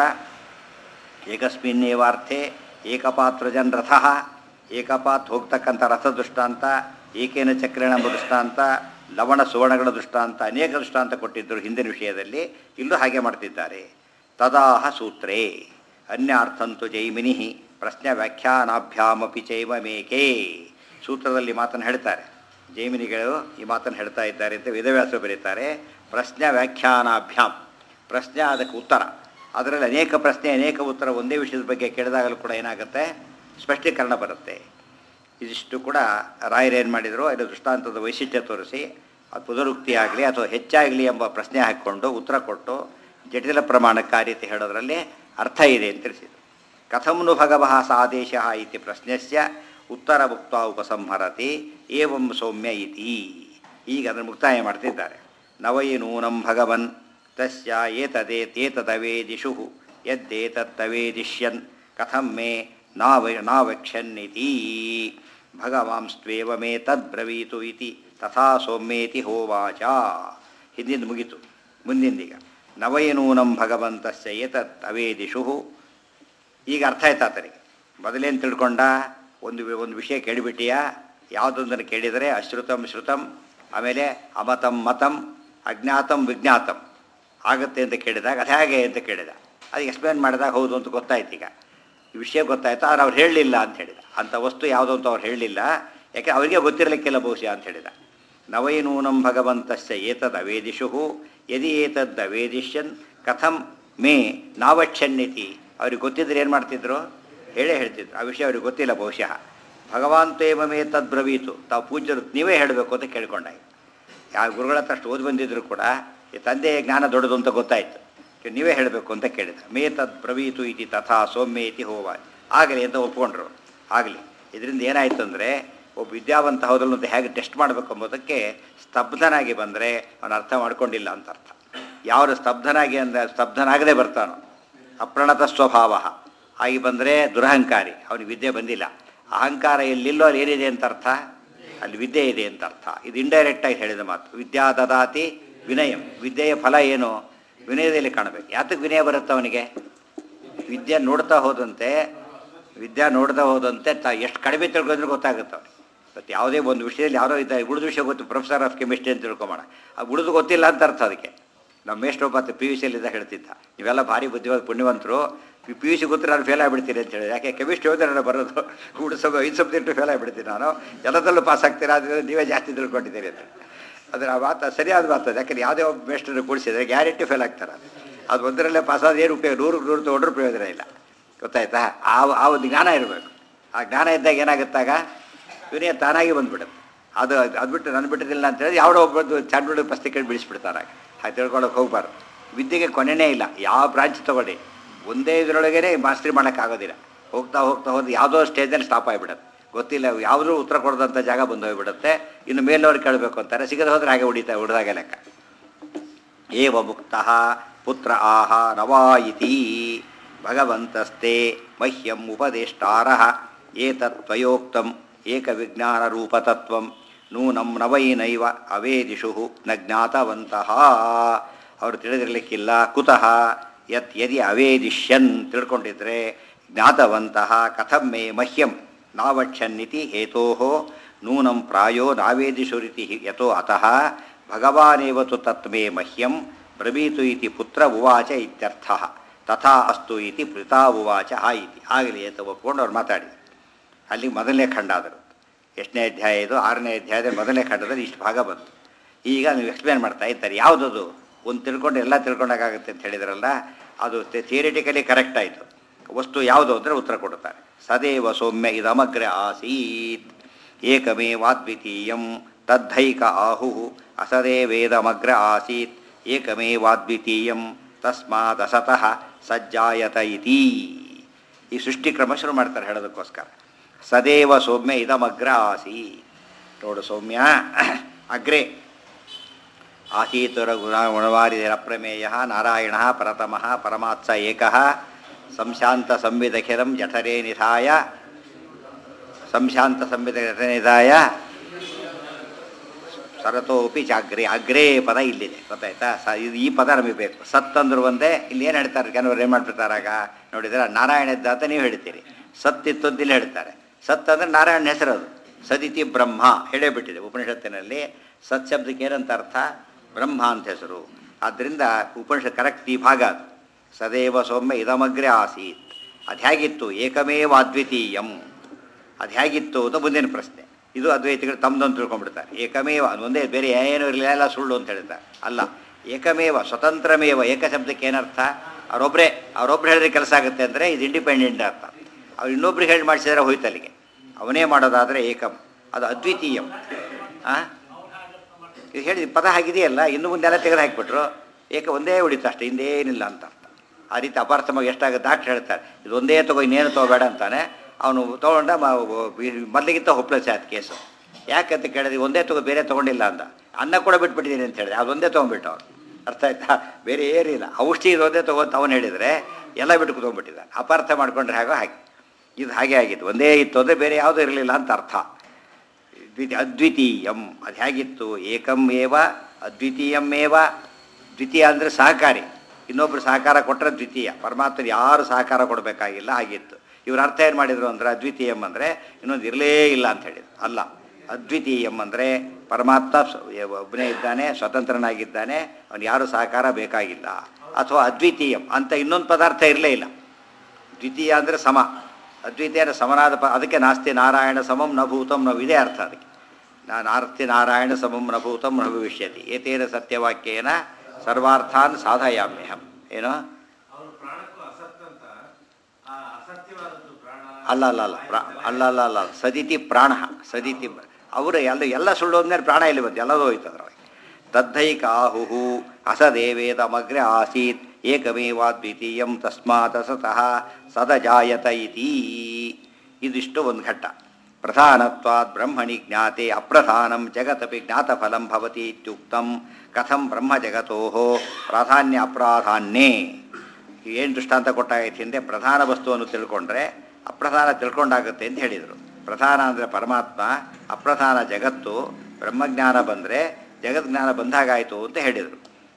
ಏಕಸ್ಮಿನ್ನೇ ವಾರ್ತೆ ಏಕಪಾತ್ರಜನ್ ರಥ ಏಕಪಾತ್ ಹೋಗ್ತಕ್ಕಂಥ ರಥ ದೃಷ್ಟಾಂತ ಏಕೇನ ಚಕ್ರೇಣ ಎಂಬ ದೃಷ್ಟಾಂತ ಲವಣ ಸುವರ್ಣಗಳ ದೃಷ್ಟಾಂತ ಅನೇಕ ದೃಷ್ಟಾಂತ ಕೊಟ್ಟಿದ್ದರು ಹಿಂದಿನ ವಿಷಯದಲ್ಲಿ ಇಲ್ಲೂ ಹಾಗೆ ಮಾಡ್ತಿದ್ದಾರೆ ತದಾಹ ಸೂತ್ರೇ ಅನ್ಯಾರ್ಥಂತು ಜೈಮಿನಿ ಪ್ರಶ್ನೆ ವ್ಯಾಖ್ಯಾನಾಭ್ಯಾಮಪಿ ಚೈವಮೇಕೆ ಸೂತ್ರದಲ್ಲಿ ಮಾತನ್ನು ಹೇಳ್ತಾರೆ ಜೈಮಿನಿಗಳು ಈ ಮಾತನ್ನು ಹೇಳ್ತಾ ಇದ್ದಾರೆ ಅಂತ ವೇದವ್ಯಾಸರು ಬರೀತಾರೆ ಪ್ರಶ್ನೆ ವ್ಯಾಖ್ಯಾನಾಭ್ಯಾಮ್ ಪ್ರಶ್ನೆ ಅದಕ್ಕೆ ಉತ್ತರ ಅದರಲ್ಲಿ ಅನೇಕ ಪ್ರಶ್ನೆ ಅನೇಕ ಉತ್ತರ ಒಂದೇ ವಿಷಯದ ಬಗ್ಗೆ ಕೇಳಿದಾಗಲೂ ಕೂಡ ಏನಾಗುತ್ತೆ ಸ್ಪಷ್ಟೀಕರಣ ಬರುತ್ತೆ ಇದಿಷ್ಟು ಕೂಡ ರಾಯರು ಏನು ಮಾಡಿದರು ಅದು ದೃಷ್ಟಾಂತದ ವೈಶಿಷ್ಟ್ಯ ತೋರಿಸಿ ಅದು ಪುನರುಕ್ತಿ ಆಗಲಿ ಅಥವಾ ಹೆಚ್ಚಾಗಲಿ ಎಂಬ ಪ್ರಶ್ನೆ ಹಾಕ್ಕೊಂಡು ಉತ್ತರ ಕೊಟ್ಟು ಜಟಿಲ ಪ್ರಮಾಣಕ್ಕೆ ಆ ರೀತಿ ಹೇಳೋದ್ರಲ್ಲಿ ಅರ್ಥ ಇದೆ ಅಂತ ತಿಳಿಸಿದರು ಕಥಂನು ಭಗವಃ ಸಾದೇಶ ಇತಿ ಪ್ರಶ್ನೆಸ್ಯ ಉತ್ತರ ಮುಕ್ತ ಉಪಸಂಹರತಿ ಏವಂ ಸೌಮ್ಯ ಇತಿ ಈಗ ಅದನ್ನು ಮುಕ್ತಾಯ ಮಾಡ್ತಿದ್ದಾರೆ ನವೈ ನೂನಂ ಭಗವನ್ ತಸ್ಯ ಏತದೇತೇತದವೇದಿಷು ಯದ್ದೇತತ್ತವೇದಿಷ್ಯನ್ ಕಥಂ ಮೇ ನಾವ ನಾವಕ್ಷನ್ನಿತಿ ಭಗವಾಂಸ್ತ್ವೇವ ಮೇ ತದ್ಬ್ರವೀತು ಇತಿ ತಥಾ ಸೌಮ್ಯೇತಿ ಹೋವಾಚ ಹಿಂದಿಂದ ಮುಗಿತು ಮುಂದಿಂದೀಗ ನವಯನೂನಂ ಭಗವಂತಸ್ಯ ಏತತ್ ಅವೇದಿಷು ಈಗ ಅರ್ಥ ಆಯ್ತು ಆತನಿಗೆ ಮೊದಲೇನು ತಿಳ್ಕೊಂಡ ಒಂದು ವಿ- ಒಂದು ವಿಷಯ ಕೇಳಿಬಿಟ್ಟಿಯಾ ಯಾವುದೊಂದನ್ನು ಕೇಳಿದರೆ ಅಶ್ರುತಂ ಶ್ರುತಂ ಆಮೇಲೆ ಅಮತಂ ಮತಂ ಅಜ್ಞಾತಂ ವಿಜ್ಞಾತಂ ಆಗುತ್ತೆ ಅಂತ ಕೇಳಿದಾಗ ಅದು ಹೇಗೆ ಅಂತ ಕೇಳಿದ ಅದು ಎಕ್ಸ್ಪ್ಲೇನ್ ಮಾಡಿದಾಗ ಹೌದು ಅಂತ ಗೊತ್ತಾಯ್ತು ಈಗ ಈ ವಿಷಯ ಗೊತ್ತಾಯ್ತು ಆದರೆ ಅವ್ರು ಹೇಳಲಿಲ್ಲ ಅಂತ ಹೇಳಿದ ಅಂಥ ವಸ್ತು ಯಾವುದು ಅಂತ ಅವ್ರು ಹೇಳಲಿಲ್ಲ ಯಾಕೆ ಅವರಿಗೆ ಗೊತ್ತಿರಲಿಕ್ಕಿಲ್ಲ ಬಹುಶಃ ಅಂತ ಹೇಳಿದ ನವೈನೂನಂ ಭಗವಂತಸ್ಯ ಏತದ್ ಅವೇದಿಷು ಯದಿ ಏತದ್ ಅವೇದಿಷ್ಯನ್ ಕಥಂ ಮೇ ನಾವಕ್ಷನ್ಯತಿ ಅವ್ರಿಗೆ ಗೊತ್ತಿದ್ರೆ ಏನು ಮಾಡ್ತಿದ್ರು ಹೇಳೇ ಹೇಳ್ತಿದ್ರು ಆ ವಿಷಯ ಅವ್ರಿಗೆ ಗೊತ್ತಿಲ್ಲ ಬಹುಶಃ ಭಗವಾನ್ ತೇವ ಮೇ ತದ್ ಬ್ರವೀತು ತಾವು ಪೂಜ್ಯರು ನೀವೇ ಹೇಳಬೇಕು ಅಂತ ಕೇಳ್ಕೊಂಡಾಗ ಯಾವ ಗುರುಗಳ ಹತ್ರ ಅಷ್ಟು ಓದಿ ಬಂದಿದ್ರು ಕೂಡ ಈ ತಂದೆಯ ಜ್ಞಾನ ದೊಡ್ಡದು ಅಂತ ಗೊತ್ತಾಯಿತು ಕೆ- ನೀವೇ ಹೇಳಬೇಕು ಅಂತ ಕೇಳಿದ ಮೇ ತದ್ ಬ್ರವೀತು ಇತಿ ತಥಾ ಸೌಮ್ಯ ಇತಿ ಹೋವ ಆಗಲಿ ಅಂತ ಒಪ್ಕೊಂಡ್ರು ಆಗಲಿ ಇದರಿಂದ ಏನಾಯಿತು ಅಂದರೆ ಒಬ್ಬ ವಿದ್ಯಾವಂತ ಹೌದಲ್ಲ ಅಂತ ಹೇಗೆ ಟೆಸ್ಟ್ ಮಾಡಬೇಕು ಎಂಬುದಕ್ಕೆ ಸ್ತಬ್ಧನಾಗಿ ಬಂದರೆ ಅವನು ಅರ್ಥ ಮಾಡ್ಕೊಂಡಿಲ್ಲ ಅಂತ ಅರ್ಥ ಯಾರು ಸ್ತಬ್ಧನಾಗಿ ಅಂದರೆ ಸ್ತಬ್ಧನಾಗದೆ ಬರ್ತಾನೋ ಅಪ್ರಣತ ಸ್ವಭಾವ ಆಗಿ ಬಂದರೆ ದುರಹಂಕಾರಿ ಅವನಿಗೆ ವಿದ್ಯೆ ಬಂದಿಲ್ಲ ಅಹಂಕಾರ ಎಲ್ಲಿಲ್ಲೋ ಅಲ್ಲಿ ಏನಿದೆ ಅಂತ ಅರ್ಥ ಅಲ್ಲಿ ವಿದ್ಯೆ ಇದೆ ಅಂತ ಅರ್ಥ ಇದು ಇಂಡೈರೆಕ್ಟಾಗಿ ಹೇಳಿದ ಮಾತು ವಿದ್ಯಾ ದದಾತಿ ವಿನಯಂ ವಿದ್ಯೆಯ ಫಲ ಏನು ವಿನಯದಲ್ಲಿ ಕಾಣಬೇಕು ಯಾತಕ್ಕೆ ವಿನಯ ಬರುತ್ತೆ ಅವನಿಗೆ ವಿದ್ಯೆ ನೋಡ್ತಾ ಹೋದಂತೆ ವಿದ್ಯಾ ನೋಡ್ತಾ ಹೋದಂತೆ ತ ಎಷ್ಟು ಕಡಿಮೆ ತಿಳ್ಕೊಂಡ್ರೆ ಗೊತ್ತಾಗುತ್ತೆ ಅವ್ನಿಗೆ ಮತ್ತು ಯಾವುದೇ ಒಂದು ವಿಷಯದಲ್ಲಿ ಯಾವುದೋ ಇದ್ದ ಉಳಿದ ವಿಷಯ ಗೊತ್ತು ಪ್ರೊಫೆಸರ್ ಆಫ್ ಕೆಮಿಸ್ಟ್ರಿ ಅಂತ ತಿಳ್ಕೊಂಬೋಣ ಆ ಉಳಿದು ಗೊತ್ತಿಲ್ಲ ಅಂತ ಅರ್ಥ ಅದಕ್ಕೆ ನಮ್ಮ ಮೇಷ್ಟ್ರೊಬ್ಬ ಪಿ ಯು ಸಿಯಲ್ಲಿದ್ದ ಹೇಳ್ತಿದ್ದ ನೀವೆಲ್ಲ ಭಾರಿ ಬುದ್ಧಿವಾದ ಪುಣ್ಯವಂತರು ಪಿ ಯು ಸಿ ಗೊತ್ತಿಲ್ಲ ನಾನು ಫೇಲ್ ಆಗಿಬಿಡ್ತೀನಿ ಅಂತ ಹೇಳಿ ಯಾಕೆ ಕೆಮಿಸ್ಟ್ರಿ ಹೋದ್ರೆ ನಾನು ಬರೋದು ಉಳಿದ ಸ್ವಲ್ಪ ಐದು ಸಬ್ಜೆಕ್ಟು ಫೇಲ್ ಆಗಿಬಿಡ್ತೀನಿ ನಾನು ಎಲ್ಲದಲ್ಲೂ ಪಾಸ್ ಆಗ್ತೀರಾ ಆದರೆ ನೀವೇ ಜಾಸ್ತಿ ತಿಳ್ಕೊಂಡಿದ್ದೀರಿ ಅಂತ ಆದರೆ ಆ ಮಾತು ಸರಿಯಾದ ಮಾತು ಅದು. ಯಾಕಂದ್ರೆ ಯಾವುದೇ ಒಬ್ಬ ಮೇಸ್ಟ್ರನ್ನ ಕೂಡಿಸಿದ್ರೆ ಗ್ಯಾರಂಟಿ ಫೇಲ್ ಆಗ್ತಾರೆ ಅದು ಒಂದರಲ್ಲೇ ಪಾಸ್ ಆದ ಏನು ಉಪಯೋಗ ನೂರು ನೂರು ತೊಗೊಂಡ್ರು ಪ್ರಯೋಜನ ಇಲ್ಲ ಗೊತ್ತಾಯ್ತಾ ಆ ಆ ಒಂದು ಜ್ಞಾನ ಇರಬೇಕು ಆ ಜ್ಞಾನ ಇದ್ದಾಗ ಏನಾಗುತ್ತಾಗ ವಿನಯ ತಾನಾಗಿ ಬಂದ್ಬಿಡುತ್ತೆ ಅದು ಅದು ಬಿಟ್ಟು ನನ್ನ ಬಿಟ್ಟಿದ್ದಿಲ್ಲ ಅಂತ ಹೇಳಿದ್ರೆ ಯಾವ್ದೋ ಒಬ್ಬದ್ದು ಸಣ್ಣ ಹುಡುಗ ಪಸ್ತಿ ಕೇಳಿ ಬಿಡಿಸ್ಬಿಡ್ತಾರೆ ಹಾಗೆ ತಿಳ್ಕೊಳಕ್ಕೆ ಹೋಗ್ಬಾರ್ದು ವಿದ್ಯೆಗೆ ಕೊನೆನೇ ಇಲ್ಲ ಯಾವ ಬ್ರಾಂಚ್ ತೊಗೊಳ್ಳಿ ಒಂದೇ ಇದರೊಳಗೇ ಮಾಸ್ಟ್ರಿ ಮಾಡೋಕ್ಕಾಗೋದಿಲ್ಲ ಹೋಗ್ತಾ ಹೋಗ್ತಾ ಹೋದ್ರೆ ಯಾವುದೋ ಸ್ಟೇಜಲ್ಲಿ ಸ್ಟಾಪ್ ಆಗಿಬಿಡುತ್ತೆ ಗೊತ್ತಿಲ್ಲ ಯಾವುದೂ ಉತ್ತರ ಕೊಡದಂಥ ಜಾಗ ಬಂದು ಹೋಗ್ಬಿಡುತ್ತೆ ಇನ್ನು ಮೇಲವ್ರು ಕೇಳಬೇಕು ಅಂತಾರೆ ಸಿಗದೆ ಹೋದ್ರೆ ಹಾಗೆ ಹೊಡಿತಾ ಹೊಡೆದಾಗೆ ಲೆಕ್ಕ ಏವ ಮುಕ್ತ ಪುತ್ರ ಆಹ ನವಾ ಇತಿ ಭಗವಂತಸ್ತೆ ಮಹ್ಯಂ ಉಪದೇಷ್ಟಾರ ಏತತ್ವಯೋಕ್ತಂ ಏಕವಿಜ್ಞಾನರೂಪತತ್ವಂ ನೂನಂ ನವೈನೈವ ಅವೇದಿಷು ನ ಜ್ಞಾತವಂತಹ ಅವರು ತಿಳಿದಿರಲಿಕ್ಕಿಲ್ಲ ಕುತಃ ಯತ್ ಯದಿ ಅವೇದಿಷ್ಯನ್ ತಿಳ್ಕೊಂಡಿದ್ರೆ ಜ್ಞಾತವಂತಹ ಕಥಂ ಮೇ ಮಹ್ಯಂ ನಾವಕ್ಷನ್ನಿತಿ ಹೇತೋ ನೂನಂ ಪ್ರಾಯೋ ನಾವೇದಿಷುರಿತಿ ಯತೋ ಅತಃ ಭಗವಾನೇವ ತು ತತ್ಮೇ ಮಹ್ಯಂ ಬ್ರವೀತು ಇತಿ ಪುತ್ರ ಉವಾಚ ಇತ್ಯರ್ಥ ತಥಾ ಅಸ್ತು ಇತಿ ಪಿತಾ ಉವಾಚ ಹಾ ಇತಿ ಆಗಲಿ ಅಂತ ಒಪ್ಕೊಂಡು ಅವ್ರು ಮಾತಾಡಿದ್ರು ಅಲ್ಲಿ ಮೊದಲನೇ ಖಂಡ ಆದರು ಎಷ್ಟನೇ ಅಧ್ಯಾಯ ಇದು ಆರನೇ ಅಧ್ಯಾಯದ ಮೊದಲನೇ ಖಂಡದಲ್ಲಿ ಇಷ್ಟು ಭಾಗ ಬಂತು ಈಗ ನೀವು ಎಕ್ಸ್ಪ್ಲೇನ್ ಮಾಡ್ತಾ ಇದ್ದಾರೆ ಯಾವುದದು ಒಂದು ತಿಳ್ಕೊಂಡು ಎಲ್ಲ ತಿಳ್ಕೊಂಡಾಗುತ್ತೆ ಅಂತ ಹೇಳಿದ್ರಲ್ಲ ಅದು ಥಿಯರಿಟಿಕಲಿ ಕರೆಕ್ಟ್ ಆಯಿತು ವಸ್ತು ಯಾವುದು ಅಂದರೆ ಉತ್ತರ ಕೊಡುತ್ತಾರೆ ಸದೇವ ಸೌಮ್ಯ ಇದಮಗ್ರ ಆಸೀತ್ ಏಕಮೇವಾದ್ವಿತೀಯಂ ತದ್ಧೈಕ ಆಹು ಅಸದೇವೇದಮಗ್ರ ಆಸೀತ್ ಏಕಮೇವಾದ್ವಿತೀಯಂ ತಸ್ಮಾದಸತಃ ಸಜ್ಜಾಯತ ಇತಿ ಈ ಸೃಷ್ಟಿಕ್ರಮ ಶುರು ಮಾಡ್ತಾರೆ ಹೇಳೋದಕ್ಕೋಸ್ಕರ ಸದೇವ ಸೌಮ್ಯ ಇದಮಗ್ರ ಆಸೀ ನೋಡು ಸೌಮ್ಯ ಅಗ್ರೆ ಆಸೀತುರ ಗುಣ ಗುಣವಾರಿರಪ್ರಮೇಯ ನಾರಾಯಣ ಪರತಮಃ ಪರಮಾತ್ಸ ಏಕಃ ಸಂಶಾಂತ ಸಂವಿದಖಿರಂ ಜಠರೇ ನಿಧಾಯ ಸಂಶಾಂತ ಸಂವಿದ ನಿಧಾಯ ಸರತೋಪಿ ಜಾಗ್ರೆ ಅಗ್ರೇ ಪದ ಇಲ್ಲಿದೆ ಗೊತ್ತಾಯ್ತಾ ಸ ಇದು ಈ ಪದ ನಮಗೆ ಬೇಕು ಸತ್ ಅಂದ್ರು ಒಂದೇ ಇಲ್ಲಿ ಏನು ಹೇಳ್ತಾರೆ ಕೆಲವರು ಏನು ಮಾಡ್ಬಿಡ್ತಾರಾಗ ನೋಡಿದ್ರೆ ನಾರಾಯಣ ಇದ್ದ ಅಂತ ನೀವು ಹೇಳ್ತೀರಿ ಸತ್ ಇತ್ತು ಅಂತ ಇಲ್ಲಿ ಹೇಳ್ತಾರೆ ಸತ್ ಅಂದರೆ ನಾರಾಯಣ ಹೆಸರು ಅದು ಸದಿತಿ ಬ್ರಹ್ಮ ಹೇಳೇ ಬಿಟ್ಟಿದೆ ಉಪನಿಷತ್ತಿನಲ್ಲಿ ಸತ್ ಶಬ್ದಕ್ಕೆ ಏನಂತ ಅರ್ಥ ಬ್ರಹ್ಮ ಅಂತ ಹೆಸರು ಆದ್ದರಿಂದ ಉಪನಿಷತ್ ಕರೆಕ್ಟ್ ಈ ಭಾಗ ಅದು ಸದೇವ ಸೌಮ್ಯ ಇದಮಗ್ರೆ ಆಸೀತ್ ಅದು ಹೇಗಿತ್ತು ಏಕಮೇವ ಅದ್ವಿತೀಯಂ ಅದು ಹೇಗಿತ್ತು ಅಂತ ಮುಂದಿನ ಪ್ರಶ್ನೆ ಇದು ಅದ್ವೈತಿಗಳು ತಮ್ಮದೊಂದು ತಿಳ್ಕೊಂಡ್ಬಿಡ್ತಾರೆ ಏಕಮೇವ ಅದು ಒಂದೇ ಬೇರೆ ಏನೂ ಇರಲಿಲ್ಲ ಎಲ್ಲ ಸುಳ್ಳು ಅಂತ ಹೇಳ್ತಾರೆ ಅಲ್ಲ ಏಕಮೇವ ಸ್ವತಂತ್ರಮೇವ ಏಕ ಶಬ್ದಕ್ಕೆ ಏನರ್ಥ ಅವರೊಬ್ಬರೇ ಅವರೊಬ್ರು ಹೇಳಿದ್ರೆ ಕೆಲಸ ಆಗುತ್ತೆ ಅಂದರೆ ಇದು ಇಂಡಿಪೆಂಡೆಂಟ್ ಅರ್ಥ ಅವ್ರು ಇನ್ನೊಬ್ರಿಗೆ ಹೇಳಿ ಮಾಡಿಸಿದ್ರೆ ಹೋಯ್ತು ಅಲ್ಲಿಗೆ ಅವನೇ ಮಾಡೋದಾದರೆ ಏಕಂ ಅದು ಅದ್ವಿತೀಯಂ ಆ ಇದು ಹೇಳಿ ಪದ ಹಾಗಿದೆಯಲ್ಲ ಇನ್ನು ಮುಂದೆಲ್ಲ ತೆಗೆದು ಹಾಕಿಬಿಟ್ರು ಏಕ ಒಂದೇ ಉಳಿತು ಅಷ್ಟೇ ಹಿಂದೇನಿಲ್ಲ ಅಂತ ಅರ್ಥ ಆ ರೀತಿ ಅಪಾರ್ಥವಾಗಿ ಎಷ್ಟಾಗುತ್ತೆ ಡಾಕ್ಟ್ರ್ ಹೇಳ್ತಾರೆ ಇದು ಒಂದೇ ತಗೋ ಇನ್ನೇನು ತೊಗೋಬೇಡ ಅಂತಾನೆ ಅವನು ತೊಗೊಂಡ ಮೊದಲಿಗಿಂತ ಹೊಪ್ಲಸ್ ಆಯ್ತು ಕೇಸು ಯಾಕಂತ ಕೇಳಿದ್ರೆ ಒಂದೇ ತಗೋ ಬೇರೆ ತೊಗೊಂಡಿಲ್ಲ ಅಂದ ಅನ್ನ ಕೂಡ ಬಿಟ್ಬಿಟ್ಟಿದ್ದೀನಿ ಅಂತ ಹೇಳಿದೆ ಅದೊಂದೇ ತೊಗೊಂಡ್ಬಿಟ್ಟು ಅವ್ನು ಅರ್ಥ ಆಯ್ತಾ ಬೇರೆ ಏನಿಲ್ಲ ಔಷಧಿ ಇದೊಂದೇ ತೊಗೊಂತ ಅವನು ಹೇಳಿದರೆ ಎಲ್ಲ ಬಿಟ್ಟು ತೊಗೊಂಡ್ಬಿಟ್ಟಿದ್ದಾನೆ ಅಪಾರ್ಥ ಮಾಡ್ಕೊಂಡ್ರೆ ಹಾಗೋ ಹಾಗೆ ಇದು ಹಾಗೆ ಆಗಿತ್ತು ಒಂದೇ ಇತ್ತು ಅಂದರೆ ಬೇರೆ ಯಾವುದೂ ಇರಲಿಲ್ಲ ಅಂತ ಅರ್ಥ ದ್ವಿತಿ ಅದ್ವಿತೀಯಂ ಅದು ಹೇಗಿತ್ತು ಏಕಂ ಏವ ಅದ್ವಿತೀಯಂ ಏವ ದ್ವಿತೀಯ ಅಂದರೆ ಸಹಕಾರಿ ಇನ್ನೊಬ್ಬರು ಸಹಕಾರ ಕೊಟ್ಟರೆ ದ್ವಿತೀಯ ಪರಮಾತ್ಮರು ಯಾರು ಸಹಕಾರ ಕೊಡಬೇಕಾಗಿಲ್ಲ ಹಾಗಿತ್ತು ಇವ್ರ ಅರ್ಥ ಏನು ಮಾಡಿದರು ಅಂದರೆ ಅದ್ವಿತೀಯಂ ಅಂದರೆ ಇನ್ನೊಂದು ಇರಲೇ ಇಲ್ಲ ಅಂತ ಹೇಳಿದ್ರು ಅಲ್ಲ ಅದ್ವಿತೀಯಂ ಅಂದರೆ ಪರಮಾತ್ಮ ಸ- ಒಬ್ಬನೇ ಇದ್ದಾನೆ ಸ್ವತಂತ್ರನಾಗಿದ್ದಾನೆ ಅವನು ಯಾರು ಸಹಕಾರ ಬೇಕಾಗಿಲ್ಲ ಅಥವಾ ಅದ್ವಿತೀಯಂ ಅಂತ ಇನ್ನೊಂದು ಪದಾರ್ಥ ಇರಲೇ ಇಲ್ಲ ದ್ವಿತೀಯ ಅಂದರೆ ಸಮ ಅದ್ವಿತೀಯ ಅಂದರೆ ಸಮನಾದ ಪ ಅದಕ್ಕೆ ನಾಸ್ತಿ ನಾರಾಯಣ ಸಮಂ ನ ಭೂತಂ ನ ಇದೇ ಅರ್ಥ ಅದಕ್ಕೆ ನಾ ನಾರ್ತಿ ನಾರಾಯಣ ಸಮಂ ನ ಭೂತಂ ನ ಭವಿಷ್ಯತಿ ಏತೇನ ಸತ್ಯವಾಕ್ಯೇನ ಸರ್ವಾರ್ಥಾನ್ ಸಾಧಯಾಮ್ಯಹಂ ಏನೋ
ಅವ್ರ ಪ್ರಾಣಕ್ಕೂ ಅಸತ್ ಅಂತ ಆ ಅಸತ್ಯವಾದದ್ದು ಪ್ರಾಣ
ಅಲ್ಲ ಅಲ್ಲ ಅಲ್ಲ ಪ್ರಾ ಅಲ್ಲ ಅಲ್ಲ ಅಲ್ಲ ಸದಿತಿ ಪ್ರಾಣ ಸದಿತಿ ಅವರು ಎಲ್ಲ ಎಲ್ಲ ಸುಳ್ಳು ಅಂದ್ಮೇಲೆ ಪ್ರಾಣ ಎಲ್ಲಿ ಬಂತು ಎಲ್ಲದೂ ಹೋಯ್ತು ಅದರೊಳಗೆ ತದ್ದೈಕ ಆಹುಹು ಅಸದೇವೇದಮಗ್ರೆ ಆಸೀತ್ ಏಕಮೇವಾದ್ವಿತೀಯಂ ತಸ್ಮಾತ್ ಅಸತಃ ಸದಜಾಯತ ಇತಿ ಇದಿಷ್ಟು ಒಂದು ಘಟ್ಟ ಪ್ರಧಾನತ್ವಾತ್ ಬ್ರಹ್ಮಣಿ ಜ್ಞಾತೆ ಅಪ್ರಧಾನಂ ಜಗತಪಿ ಜ್ಞಾತಫಲಂ ಭವತಿ ಇತ್ಯುಕ್ತಂ ಕಥಂ ಬ್ರಹ್ಮ ಜಗತೋ ಪ್ರಾಧಾನ್ಯ ಅಪ್ರಾಧಾನ್ಯೇ ಏನು ದೃಷ್ಟಾಂತ ಕೊಟ್ಟಾಗೈತೆ ಹಿಂದೆ ಪ್ರಧಾನ ವಸ್ತುವನ್ನು ತಿಳ್ಕೊಂಡ್ರೆ ಅಪ್ರಧಾನ ತಿಳ್ಕೊಂಡಾಗುತ್ತೆ ಅಂತ ಹೇಳಿದರು ಪ್ರಧಾನ ಅಂದರೆ ಪರಮಾತ್ಮ ಅಪ್ರಧಾನ ಜಗತ್ತು ಬ್ರಹ್ಮಜ್ಞಾನ ಬಂದರೆ ಜಗಜ್ಞಾನ ಬಂದಾಗಾಯಿತು ಅಂತ ಹೇಳಿದರು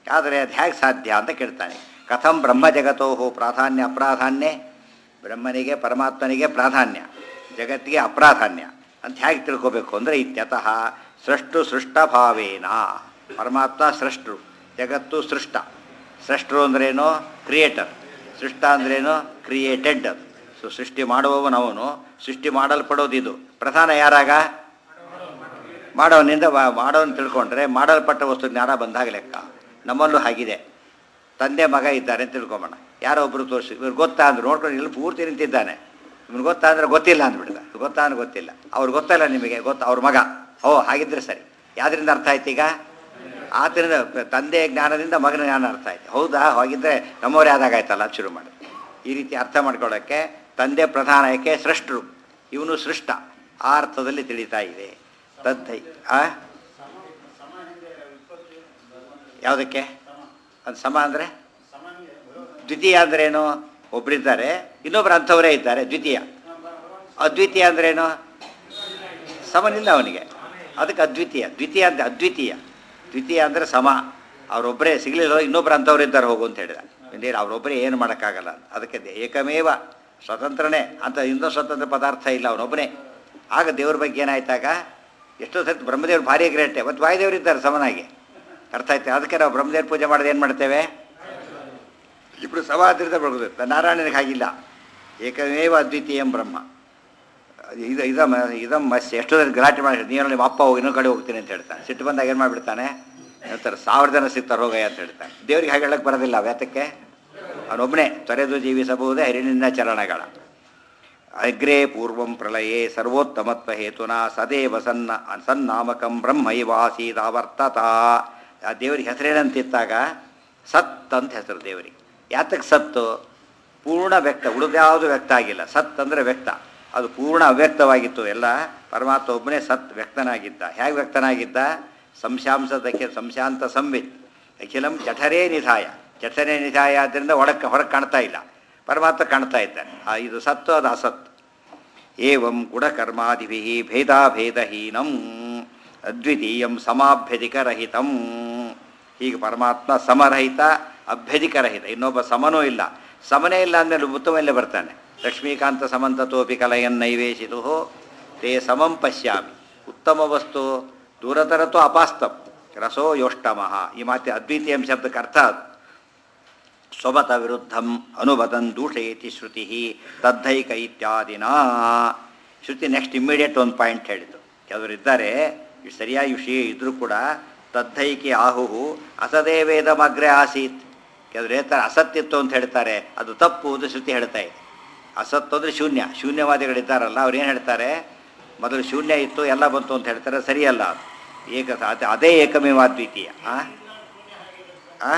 ಆದರೆ ಅದು ಹೇಗೆ ಸಾಧ್ಯ ಅಂತ ಕೇಳ್ತಾನೆ ಕಥಂ ಬ್ರಹ್ಮ ಜಗತೋ ಪ್ರಾಧಾನ್ಯ ಅಪ್ರಾಧಾನ್ಯ ಬ್ರಹ್ಮನಿಗೆ ಪರಮಾತ್ಮನಿಗೆ ಪ್ರಾಧಾನ್ಯ ಜಗತ್ತಿಗೆ ಅಪ್ರಾಧಾನ್ಯ ಅಂತ ಹೇಗೆ ತಿಳ್ಕೋಬೇಕು ಅಂದರೆ ಇತ್ಯತಃ ಸೃಷ್ಟು ಸೃಷ್ಟಭಾವೇನ ಪರಮಾತ್ಮ ಸೃಷ್ಟರು ಜಗತ್ತು ಸೃಷ್ಟ ಸೃಷ್ಟರು ಅಂದ್ರೇನು ಕ್ರಿಯೇಟರ್ ಸೃಷ್ಟ ಅಂದ್ರೇನು ಕ್ರಿಯೇಟೆಡ್ ಅದು ಸೊ ಸೃಷ್ಟಿ ಮಾಡುವವನವನು ಸೃಷ್ಟಿ ಮಾಡಲ್ಪಡೋದು ಇದು ಪ್ರಧಾನ ಯಾರಾಗ ಮಾಡೋನಿಂದ ಮಾಡೋನ್ ತಿಳ್ಕೊಂಡ್ರೆ ಮಾಡಲ್ಪಟ್ಟ ವಸ್ತು ಜ್ಞಾನ ಬಂದಾಗ ಲೆಕ್ಕ ನಮ್ಮಲ್ಲೂ ಹಾಗಿದೆ ತಂದೆ ಮಗ ಇದ್ದಾರೆ ಅಂತ ತಿಳ್ಕೊಂಬೋಣ ಯಾರೋ ಒಬ್ರು ತೋರಿಸಿ ಇವ್ರು ಗೊತ್ತಾ ಅಂದ್ರೆ ನೋಡ್ಕೊಂಡು ಇಲ್ಲಿ ಪೂರ್ತಿ ನಿಂತಿದ್ದಾನೆ ಇವ್ನು ಗೊತ್ತಾ ಅಂದ್ರೆ ಗೊತ್ತಿಲ್ಲ ಅಂದ್ಬಿಡ್ದ ಗೊತ್ತಾ ಅಂದ್ರೆ ಗೊತ್ತಿಲ್ಲ ಅವ್ರು ಗೊತ್ತಲ್ಲ ನಿಮಗೆ ಗೊತ್ತ ಅವ್ರ ಮಗ ಓ ಹಾಗಿದ್ರೆ ಸರಿ ಯಾವ್ದ್ರಿಂದ ಅರ್ಥ ಆಯ್ತು ಈಗ ಆತರಿಂದ ತಂದೆ ಜ್ಞಾನದಿಂದ ಮಗನ ಜ್ಞಾನ ಅರ್ಥ ಆಯ್ತು ಹೌದಾ ಹಾಗಿದ್ರೆ ನಮ್ಮವ್ರು ಯಾವ್ದಾಗ ಆಯ್ತಲ್ಲ ಅದು ಶುರು ಮಾಡಿ ಈ ರೀತಿ ಅರ್ಥ ಮಾಡ್ಕೊಳ್ಳೋಕ್ಕೆ ತಂದೆ ಪ್ರಧಾನ ಏಕೆ ಸೃಷ್ಟರು ಇವನು ಸೃಷ್ಟ ಆ ಅರ್ಥದಲ್ಲಿ ತಿಳಿತಾ ಇದೆ ತದ್ದೈ ಆ ಯಾವುದಕ್ಕೆ ಅದು ಸಮ ಅಂದರೆ ದ್ವಿತೀಯ ಅಂದ್ರೇನು ಒಬ್ಬರಿದ್ದಾರೆ ಇನ್ನೊಬ್ರು ಅಂಥವರೇ ಇದ್ದಾರೆ ದ್ವಿತೀಯ ಅದ್ವಿತೀಯ ಅಂದ್ರೇನು ಸಮನಿಲ್ಲ ಅವನಿಗೆ ಅದಕ್ಕೆ ಅದ್ವಿತೀಯ ದ್ವಿತೀಯ ಅಂತ ಅದ್ವಿತೀಯ ದ್ವಿತೀಯ ಅಂದರೆ ಸಮ ಅವರೊಬ್ಬರೇ ಸಿಗಲಿಲ್ಲ ಇನ್ನೊಬ್ರು ಅಂಥವ್ರು ಇದ್ದಾರೆ ಹೋಗು ಅಂತ ಹೇಳಿದ ಇಂದೇನು ಅವರೊಬ್ಬರೇ ಏನು ಮಾಡೋಕ್ಕಾಗಲ್ಲ ಅಂತ ಅದಕ್ಕೆ ದೇ- ಏಕಮೇವ ಸ್ವತಂತ್ರನೇ ಅಂತ ಇನ್ನೊಂದು ಸ್ವತಂತ್ರ ಪದಾರ್ಥ ಇಲ್ಲ ಅವನೊಬ್ಬನೇ ಆಗ ದೇವ್ರ ಬಗ್ಗೆ ಏನಾಯ್ತಾಗ ಎಷ್ಟೋ ಸರ್ತಿ ಬ್ರಹ್ಮದೇವ್ರು ಭಾರಿ ಗ್ರೇಟೆ ಮತ್ತು ವಾಯುದೇವರು ಇದ್ದಾರೆ ಸಮನಾಗಿ ಅರ್ಥ ಆಯ್ತು ಅದಕ್ಕೆ ನಾವು ಬ್ರಹ್ಮದೇವ್ರ ಪೂಜೆ ಮಾಡೋದು ಏನು ಮಾಡ್ತೇವೆ ಇಬ್ಬರು ಸಮಾಧಿರಿದ ಬೆಳಗುತ್ತೆ ನಾರಾಯಣನಿಗೆ ಹಾಗಿಲ್ಲ ಏಕಮೇವ ಅದ್ವಿತೀಯಂ ಬ್ರಹ್ಮ ಇದು ಇದಮ್ಮ ಇದಮ್ಮ ಮಸ್ತ್ ಎಷ್ಟೋ ಜನ ಗಲಾಟೆ ಮಾಡಿ ನೀನು ನಿಮ್ಮ ಅಪ್ಪ ಹೋಗಿ ಇನ್ನೊಂದು ಕಡೆ ಹೋಗ್ತೀನಿ ಅಂತ ಹೇಳ್ತಾನೆ ಸಿಟ್ಟು ಬಂದಾಗ ಏನು ಮಾಡಿಬಿಡ್ತಾನೆ ಹೇಳ್ತಾರೆ ಸಾವಿರ ಜನ ಸಿಗ್ತಾರೆ ಹೋಗಯ್ಯ ಅಂತ ಹೇಳ್ತಾನೆ ದೇವ್ರಿಗೆ ಹಾಗೆ ಹೇಳಕ್ಕೆ ಬರೋದಿಲ್ಲ ವ್ಯಾತಕ್ಕೆ ಅವನೊಬ್ಬನೇ ತೊರೆದು ಜೀವಿಸಬಹುದೇ ಹರಿಣಿಂದ ಚರಣಗಳ ಅಗ್ರೇ ಪೂರ್ವಂ ಪ್ರಳಯೇ ಸರ್ವೋತ್ತಮತ್ವ ಹೇತುನಾ ಸದೇವ ಸನ್ನ ಸನ್ನಾಮಕಂ ಬ್ರಹ್ಮೈವಾಸೀದಾವರ್ತತ ಆ ದೇವರಿಗೆ ಹೆಸರೇನಂತಿತ್ತಾಗ ಸತ್ ಅಂತ ಹೆಸರು ದೇವರಿಗೆ ಯಾತಕ್ಕೆ ಸತ್ತು ಪೂರ್ಣ ವ್ಯಕ್ತ ಉಳಿದ್ಯಾವುದು ವ್ಯಕ್ತ ಆಗಿಲ್ಲ ಸತ್ ಅಂದರೆ ವ್ಯಕ್ತ ಅದು ಪೂರ್ಣ ಅವ್ಯಕ್ತವಾಗಿತ್ತು ಎಲ್ಲ ಪರಮಾತ್ಮ ಒಬ್ಬನೇ ಸತ್ ವ್ಯಕ್ತನಾಗಿದ್ದ ಹೇಗೆ ವ್ಯಕ್ತನಾಗಿದ್ದ ಸಂಶಾಂಸದಕ್ಕೆ ಸಂಶಾಂತ ಸಂವಿತ್ ಅಖಿಲಂ ಜಠರೇ ನಿಧಾಯ ಜಠರೇ ನಿಧಾಯ ಆದ್ದರಿಂದ ಒಳಕ್ಕೆ ಹೊರಗೆ ಕಾಣ್ತಾ ಇಲ್ಲ ಪರಮಾತ್ಮ ಕಾಣ್ತಾ ಇದ್ದಾನೆ ಆ ಇದು ಸತ್ತು ಅದು ಅಸತ್ ಏವಂ ಗುಣಕರ್ಮಾದಿಭಿ ಭೇದಾಭೇದಹೀನಂ ಅದ್ವಿತೀಯಂ ಸಮಾಭ್ಯಧಿಕರಹಿತಂ ಹೀಗೆ ಪರಮಾತ್ಮ ಸಮರಹಿತ ಅಭ್ಯಧಿಕರಹಿತ ಇನ್ನೊಬ್ಬ ಸಮನೂ ಇಲ್ಲ ಸಮನೇ ಇಲ್ಲ ಅಂದಮೇಲೆ ಉತ್ತಮಲ್ಲೇ ಬರ್ತಾನೆ ಲಕ್ಷ್ಮೀಕಾಂತ ಸಮಂತತೋಪಿ ಕಲಯನ್ ನೈವೇಶಿತು ತೇ ಸಮಂ ಪಶ್ಯಾಮಿ ಉತ್ತಮ ವಸ್ತು ದೂರತರತು ಅಪಾಸ್ತಂ ರಸೋ ಯೋಷ್ಟಮಃ ಈ ಮಾತೆ ಅದ್ವಿತೀಯಂ ಶಬ್ದಕ್ಕೆ ಅರ್ಥ ಅದು ಸ್ವಮತ ವಿರುದ್ಧಂ ಅನುಬದನ್ ದೂಷಯತಿ ಶ್ರುತಿ ತದ್ದೈಕ ಇತ್ಯಾದಿನ ಶ್ರುತಿ ನೆಕ್ಸ್ಟ್ ಇಮ್ಮಿಡಿಯೇಟ್ ಒಂದು ಪಾಯಿಂಟ್ ಹೇಳಿತು ಕೆಲವರು ಇದ್ದಾರೆ ಇಷ್ಟು ಸರಿಯಾಗಿ ವಿಷಯ ಇದ್ರೂ ಕೂಡ ತದ್ದೈಕಿ ಆಹುಹು ಅಸದೇ ವೇದಮಗ್ರೆ ಆಸೀತ್ ಕೆಲವರು ಹೇಳ್ತಾರೆ ಅಸತ್ತಿತ್ತು ಅಂತ ಹೇಳ್ತಾರೆ ಅದು ತಪ್ಪು ಅಂತ ಶ್ರುತಿ ಹೇಳ್ತಾ ಇದೆ ಅಸತ್ತು ಅಂದರೆ ಶೂನ್ಯ ಶೂನ್ಯವಾದಿಗಳಿದ್ದಾರಲ್ಲ ಅವ್ರು ಏನು ಹೇಳ್ತಾರೆ ಮೊದಲು ಶೂನ್ಯ ಇತ್ತು ಎಲ್ಲ ಬಂತು ಅಂತ ಹೇಳ್ತಾರೆ ಸರಿಯಲ್ಲ ಅದು ಏಕ ಅದೇ- ಅದೇ ಏಕಮೇವಾದ್ವಿತೀಯ ಆ ಆ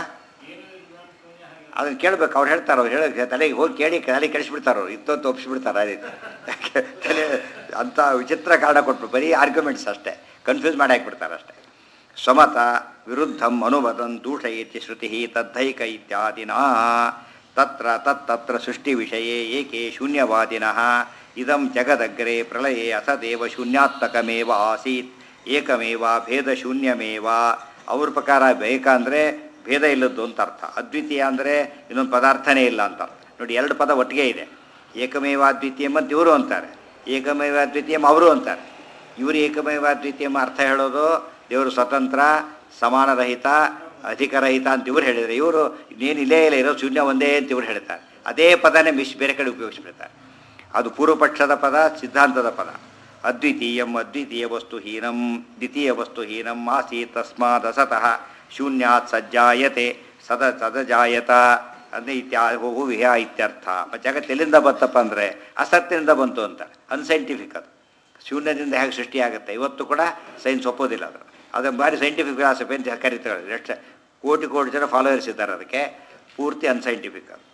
ಅದನ್ನು ಕೇಳ್ಬೇಕು ಅವ್ರು ಹೇಳ್ತಾರೆ ಅವ್ರು ಹೇಳ ತಲೆಗೆ ಹೋಗಿ ಕೇಳಿ ತಲೆ ಕೆಡಿಸ್ಬಿಡ್ತಾರೆ ಅವ್ರು ಇತ್ತೊತ್ತು ಒಪ್ಪಿಸ್ಬಿಡ್ತಾರೆ ಆ ರೀತಿ ತಲೆ ಅಂಥ ವಿಚಿತ್ರ ಕಾರಣ ಕೊಟ್ಟರು ಬರೀ ಆರ್ಗ್ಯುಮೆಂಟ್ಸ್ ಅಷ್ಟೇ ಕನ್ಫ್ಯೂಸ್ ಮಾಡಿ ಹಾಕ್ಬಿಡ್ತಾರೆ ಅಷ್ಟೇ ಸ್ವಮತ ವಿರುದ್ಧಂ ಅನುವದನ್ ದೂಷಯತಿ ಶ್ರುತಿ ತದ್ದೈಕ ಇತ್ಯಾದಿನ ತತ್ರ ತತ್ತತ್ರ ಸೃಷ್ಟಿ ವಿಷಯೇ ಏಕೆ ಶೂನ್ಯವಾದಿನಃ ಇದಂ ಜಗದಗ್ರೆ ಪ್ರಳಯೇ ಅಸದೇವ ಶೂನ್ಯಾತ್ಮಕಮೇವ ಆಸೀತ್ ಏಕಮೇವ ಭೇದ ಶೂನ್ಯಮೇವ ಅವ್ರ ಪ್ರಕಾರ ಬೇಕ ಅಂದರೆ ಭೇದ ಇಲ್ಲದ್ದು ಅಂತ ಅರ್ಥ ಅದ್ವಿತೀಯ ಅಂದರೆ ಇನ್ನೊಂದು ಪದಾರ್ಥನೇ ಇಲ್ಲ ಅಂತ ಅರ್ಥ ನೋಡಿ ಎರಡು ಪದ ಒಟ್ಟಿಗೆ ಇದೆ ಏಕಮೇವ ಅದ್ವಿತೀಯಂ ಅಂತ ಇವರು ಅಂತಾರೆ ಏಕಮೇವ ಅದ್ವಿತೀಯಂ ಅವರು ಅಂತಾರೆ ಇವರು ಏಕಮೇವ ಅದ್ವಿತೀಯಂ ಅರ್ಥ ಹೇಳೋದು ದೇವರು ಸ್ವತಂತ್ರ ಸಮಾನರಹಿತ ಅಧಿಕರಹಿತ ಅಂತ ಇವ್ರು ಹೇಳಿದರೆ ಇವರು ಇನ್ನೇನು ಇಲ್ಲೇ ಇಲ್ಲ ಇರೋ ಶೂನ್ಯ ಒಂದೇ ಅಂತ ಇವ್ರು ಹೇಳ್ತಾರೆ ಅದೇ ಪದನೇ ಮಿಸ್ ಬೇರೆ ಕಡೆ ಉಪಯೋಗಿಸ್ಬಿಡ್ತಾರೆ ಅದು ಪೂರ್ವಪಕ್ಷದ ಪದ ಸಿದ್ಧಾಂತದ ಪದ ಅದ್ವಿತೀಯಂ ಅದ್ವಿತೀಯ ವಸ್ತುಹೀನಂ ದ್ವಿತೀಯ ವಸ್ತುಹೀನಂ ಆಸೀತ್ ತಸ್ಮಾತ್ ಅಸತಃ ಶೂನ್ಯಾತ್ ಸಜ್ಜಾಯತೆ ಸದ ಸದಜಾಯತ ಅಂದರೆ ಇತ್ಯಾ ಹೋಗು ವಿಹ ಇತ್ಯರ್ಥ ಮತ್ತು ಜಗತ್ತು ಎಲ್ಲಿಂದ ಬಂತಪ್ಪ ಅಂದರೆ ಅಸತ್ತಿನಿಂದ ಬಂತು ಅಂತಾರೆ ಅನ್ಸೈಂಟಿಫಿಕ್ ಅದು ಶೂನ್ಯದಿಂದ ಹೇಗೆ ಸೃಷ್ಟಿಯಾಗುತ್ತೆ ಇವತ್ತು ಕೂಡ ಸೈನ್ಸ್ ಒಪ್ಪೋದಿಲ್ಲ ಅದು ಅದನ್ನು ಭಾರಿ ಸೈಂಟಿಫಿಕ್ ಫಿಲಾಸಫಿ ಅಂತ ಕರೀತಾರೆ ಎಷ್ಟು ಕೋಟಿ ಕೋಟಿ ಜನ ಫಾಲೋವರ್ಸ್ ಇದ್ದಾರೆ ಅದಕ್ಕೆ ಪೂರ್ತಿ ಅನ್ಸೈಂಟಿಫಿಕ್ ಅದು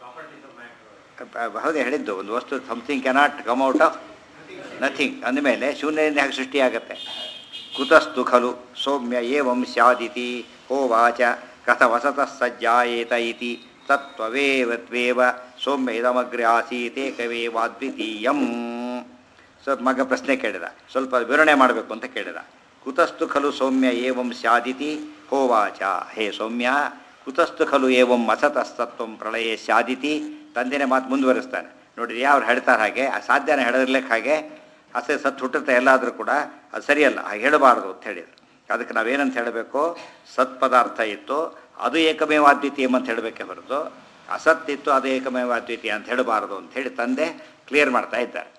ಪ- ಹೌದೇ ಹೇಳಿದ್ದು ಒಂದು ವಸ್ತು something cannot come out of nothing ಅಂದಮೇಲೆ ಶೂನ್ಯದಿಂದ ಹೇಗೆ ಸೃಷ್ಟಿಯಾಗತ್ತೆ ಕುತಸ್ತು ಖಲು ಸೌಮ್ಯ ಏವಂ ಸ್ಯಾದಿತಿ ಹೋವಾಚ ಕಥ ವಸತಃ ಸಜ್ಜಾಯೇತ ಇತಿ ತತ್ವವೇವತ್ವೇವ ಸೌಮ್ಯ ಇದಮಗ್ರೆ ಆಸೀತೇಕವೇವಾದ್ವಿತೀಯಂ ಸ್ವಲ್ಪ ಮಗ ಪ್ರಶ್ನೆ ಕೇಳಿದ ಸ್ವಲ್ಪ ವಿವರಣೆ ಮಾಡಬೇಕು ಅಂತ ಕೇಳಿದ ಕುತಸ್ತು ಖಲು ಸೌಮ್ಯ ಏವಂ ಸ್ಯಾದಿತಿ ಹೋವಾಚ ಹೇ ಸೌಮ್ಯ ಕುತಸ್ತು ಖಲು ಏವಂ ಅಸತಸ್ತತ್ವಂ ಪ್ರಳಯೇ ಸ್ಯಾದಿತಿ ತಂದೆನೇ ಮಾತು ಮುಂದುವರಿಸ್ತಾನೆ ನೋಡಿರಿ ಯಾವ್ರು ಹೇಳ್ತಾರೆ ಹಾಗೆ ಆ ಸಾಧ್ಯನ ಹೇಳದಿರ್ಲಿಕ್ಕೆ ಹಾಗೆ ಅಸೆ ಸತ್ತು ಹುಟ್ಟುತ್ತೆ ಎಲ್ಲಾದರೂ ಕೂಡ ಅದು ಸರಿಯಲ್ಲ ಹಾಗೆ ಹೇಳಬಾರ್ದು ಅಂತ ಹೇಳಿದ್ರು ಅದಕ್ಕೆ ನಾವೇನಂತ ಹೇಳಬೇಕು ಸತ್ ಪದಾರ್ಥ ಇತ್ತು ಅದು ಏಕಮೇವ ಅದ್ವಿತೀಯಂ ಅಂತ ಹೇಳಬೇಕೆ ಹೊರತು ಅಸತ್ತಿತ್ತು ಅದು ಏಕಮೇವ ಅದ್ವಿತೀಯ ಅಂತ ಹೇಳಬಾರದು ಅಂತ ಹೇಳಿ ತಂದೆ ಕ್ಲಿಯರ್ ಮಾಡ್ತಾ ಇದ್ದಾರೆ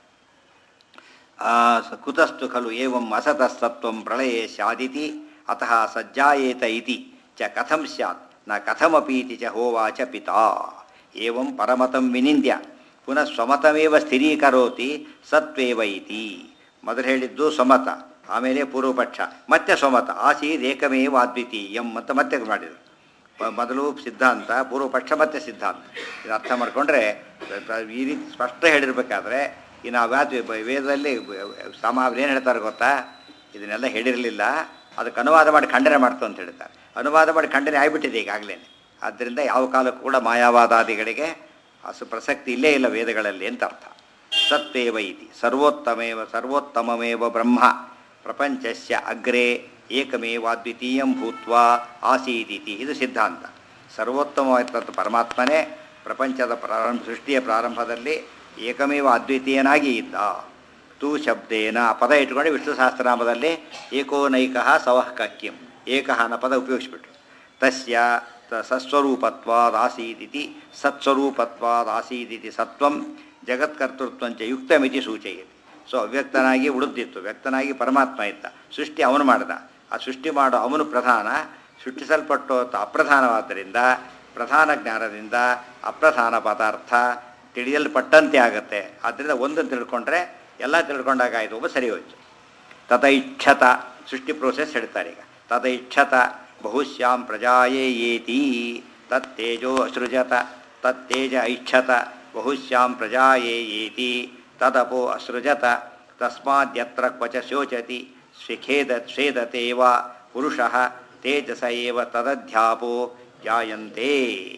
ಆ, ಸ- ಕುತಸ್ತು ಖಲು ಏವಂ ಅಸತಸ್ತತ್ವಂ ಪ್ರಳಯೇ ಸ್ಯಾದಿತಿ ಅತಃ ಸಜ್ಜಾಯೇತ ಇತಿ ಚ ಕಥಂ ಸ್ಯಾತ್ ನ ಕಥಮಪೀತಿ ಚ ಹೋವಾಚ ಪಿತಾ ಏವಂ ಪರಮತಂ ವಿನಿಂದ್ಯ ಪುನಃ ಸ್ವಮತಮೇವ ಸ್ಥಿರೀಕರೋತಿ ಸತ್ವೇವ ಇತಿ ಮೊದಲು ಹೇಳಿದ್ದು ಸ್ವಮತ ಆಮೇಲೆ ಪೂರ್ವಪಕ್ಷ ಮತ್ತೆ ಸ್ವಮತ ಆಸೀದ್ ಏಕಮೇವ ಅದ್ವಿತೀಯಂ ಅಂತ ಮತ್ತೆ ಮಾಡಿದರು ಪ- ಮೊದಲು ಸಿದ್ಧಾಂತ ಪೂರ್ವಪಕ್ಷ ಮತ್ತೆ ಸಿದ್ಧಾಂತ ಇದು ಅರ್ಥ ಮಾಡಿಕೊಂಡ್ರೆ ಈ ರೀತಿ ಸ್ಪಷ್ಟ ಹೇಳಿರ್ಬೇಕಾದ್ರೆ ಈ ನಾವು ಯಾವ್ದು ಬ- ವೇದದಲ್ಲಿ ಸಮ ಏನು ಹೇಳ್ತಾರೆ ಗೊತ್ತಾ ಇದನ್ನೆಲ್ಲ ಹೇಳಿರಲಿಲ್ಲ ಅದಕ್ಕೆ ಅನುವಾದ ಮಾಡಿ ಖಂಡನೆ ಮಾಡ್ತು ಅಂತ ಹೇಳ್ತಾರೆ ಅನುವಾದ ಮಾಡಿ ಖಂಡನೆ ಆಗಿಬಿಟ್ಟಿದೆ ಈಗಾಗಲೇ ಆದ್ದರಿಂದ ಯಾವ ಕಾಲಕ್ಕೂ ಕೂಡ ಮಾಯಾವಾದಾದಿಗಳಿಗೆ ಅಸು ಪ್ರಸಕ್ತಿ ಇಲ್ಲೇ ಇಲ್ಲ ವೇದಗಳಲ್ಲಿ ಅಂತ ಅರ್ಥ ಸತ್ವೇವ ಇತಿ ಸರ್ವೋತ್ತಮೇವ ಸರ್ವೋತ್ತಮಮೇವ ಬ್ರಹ್ಮ ಪ್ರಪಂಚಸ್ಯ ಅಗ್ರೆ ಏಕಮೇವಾದ್ವಿತೀಯಂ ಭೂತ್ವಾ ಆಸೀದಿತಿ ಇದು ಸಿದ್ಧಾಂತ ಸರ್ವೋತ್ತಮವಾದಂಥ ಪರಮಾತ್ಮನೇ ಪ್ರಪಂಚದ ಪ್ರಾರಂಭ ಸೃಷ್ಟಿಯ ಪ್ರಾರಂಭದಲ್ಲಿ ಏಕಮೇವ ಅದ್ವಿತೀಯನಾಗಿ ಇದ್ದ ತೂ ಶಬ್ದೇನ ಆ ಪದ ಇಟ್ಕೊಂಡು ವಿಷ್ಣು ಸಹಸ್ರನಾಮದಲ್ಲಿ ಏಕೋನೈಕಃ ಸವಃ ಕಕ್ಕಿಂ ಏಕಃ ಅನ್ನೋ ಪದ ಉಪಯೋಗಿಸ್ಬಿಟ್ರು ತಸ್ಯ ತ- ಸತ್ಸ್ವರೂಪತ್ವಾದಾಸೀದಿತಿ ಸತ್ಸ್ವರೂಪತ್ವಾದಾಸೀದಿತಿ ಸತ್ವಂ ಜಗತ್ಕರ್ತೃತ್ವಂಚ ಯುಕ್ತಮಿತಿ ಸೂಚಯತಿ ಸೊ ಅವ್ಯಕ್ತನಾಗಿ ಉಳಿದಿತ್ತು ವ್ಯಕ್ತನಾಗಿ ಪರಮಾತ್ಮ ಇದ್ದ ಸೃಷ್ಟಿ ಅವನು ಮಾಡಿದ ಆ ಸೃಷ್ಟಿ ಮಾಡೋ ಅವನು ಪ್ರಧಾನ ಸೃಷ್ಟಿಸಲ್ಪಟ್ಟು ಅಪ್ರಧಾನವಾದ್ದರಿಂದ ಪ್ರಧಾನ ಜ್ಞಾನದಿಂದ ಅಪ್ರಧಾನ ಪದಾರ್ಥ ತಿಳಿಯಲ್ಪಟ್ಟಂತೆ ಆಗುತ್ತೆ ಆದ್ದರಿಂದ ಒಂದನ್ನು ತಿಳ್ಕೊಂಡ್ರೆ ಎಲ್ಲ ತಿಳ್ಕೊಂಡಾಗ ಆಯಿತು ಒಬ್ಬ ಸರಿ ಹೋಯ್ತು ತದೈಚ್ಛತ ಸೃಷ್ಟಿ ಪ್ರೋಸೆಸ್ ಹೇಳ್ತಾರೆ ಈಗ ತದೈಚ್ಛತ ಬಹುಶ್ಯಾಂ ಪ್ರಜಾಯೇ ಏತಿ ತತ್ತೇಜೋ ಅಸೃಜತ ತತ್ತೇಜ ಐಚ್ಛತ ಬಹುಶ್ಯಾಂ ಪ್ರಜಾಯೇ ಏತಿ ತದಪೋ ಅಸೃಜತ ತಸ್ಮಾದ್ಯತ್ರ ಕ್ವಚ ಶೋಚತಿ ಸ್ವಿಖೇದ ಸ್ವೇದತೆ ವ ಪುರುಷಃ ತೇಜಸ ಏವ ತದಧ್ಯಾಪೋ ಜಾಯಂತೆ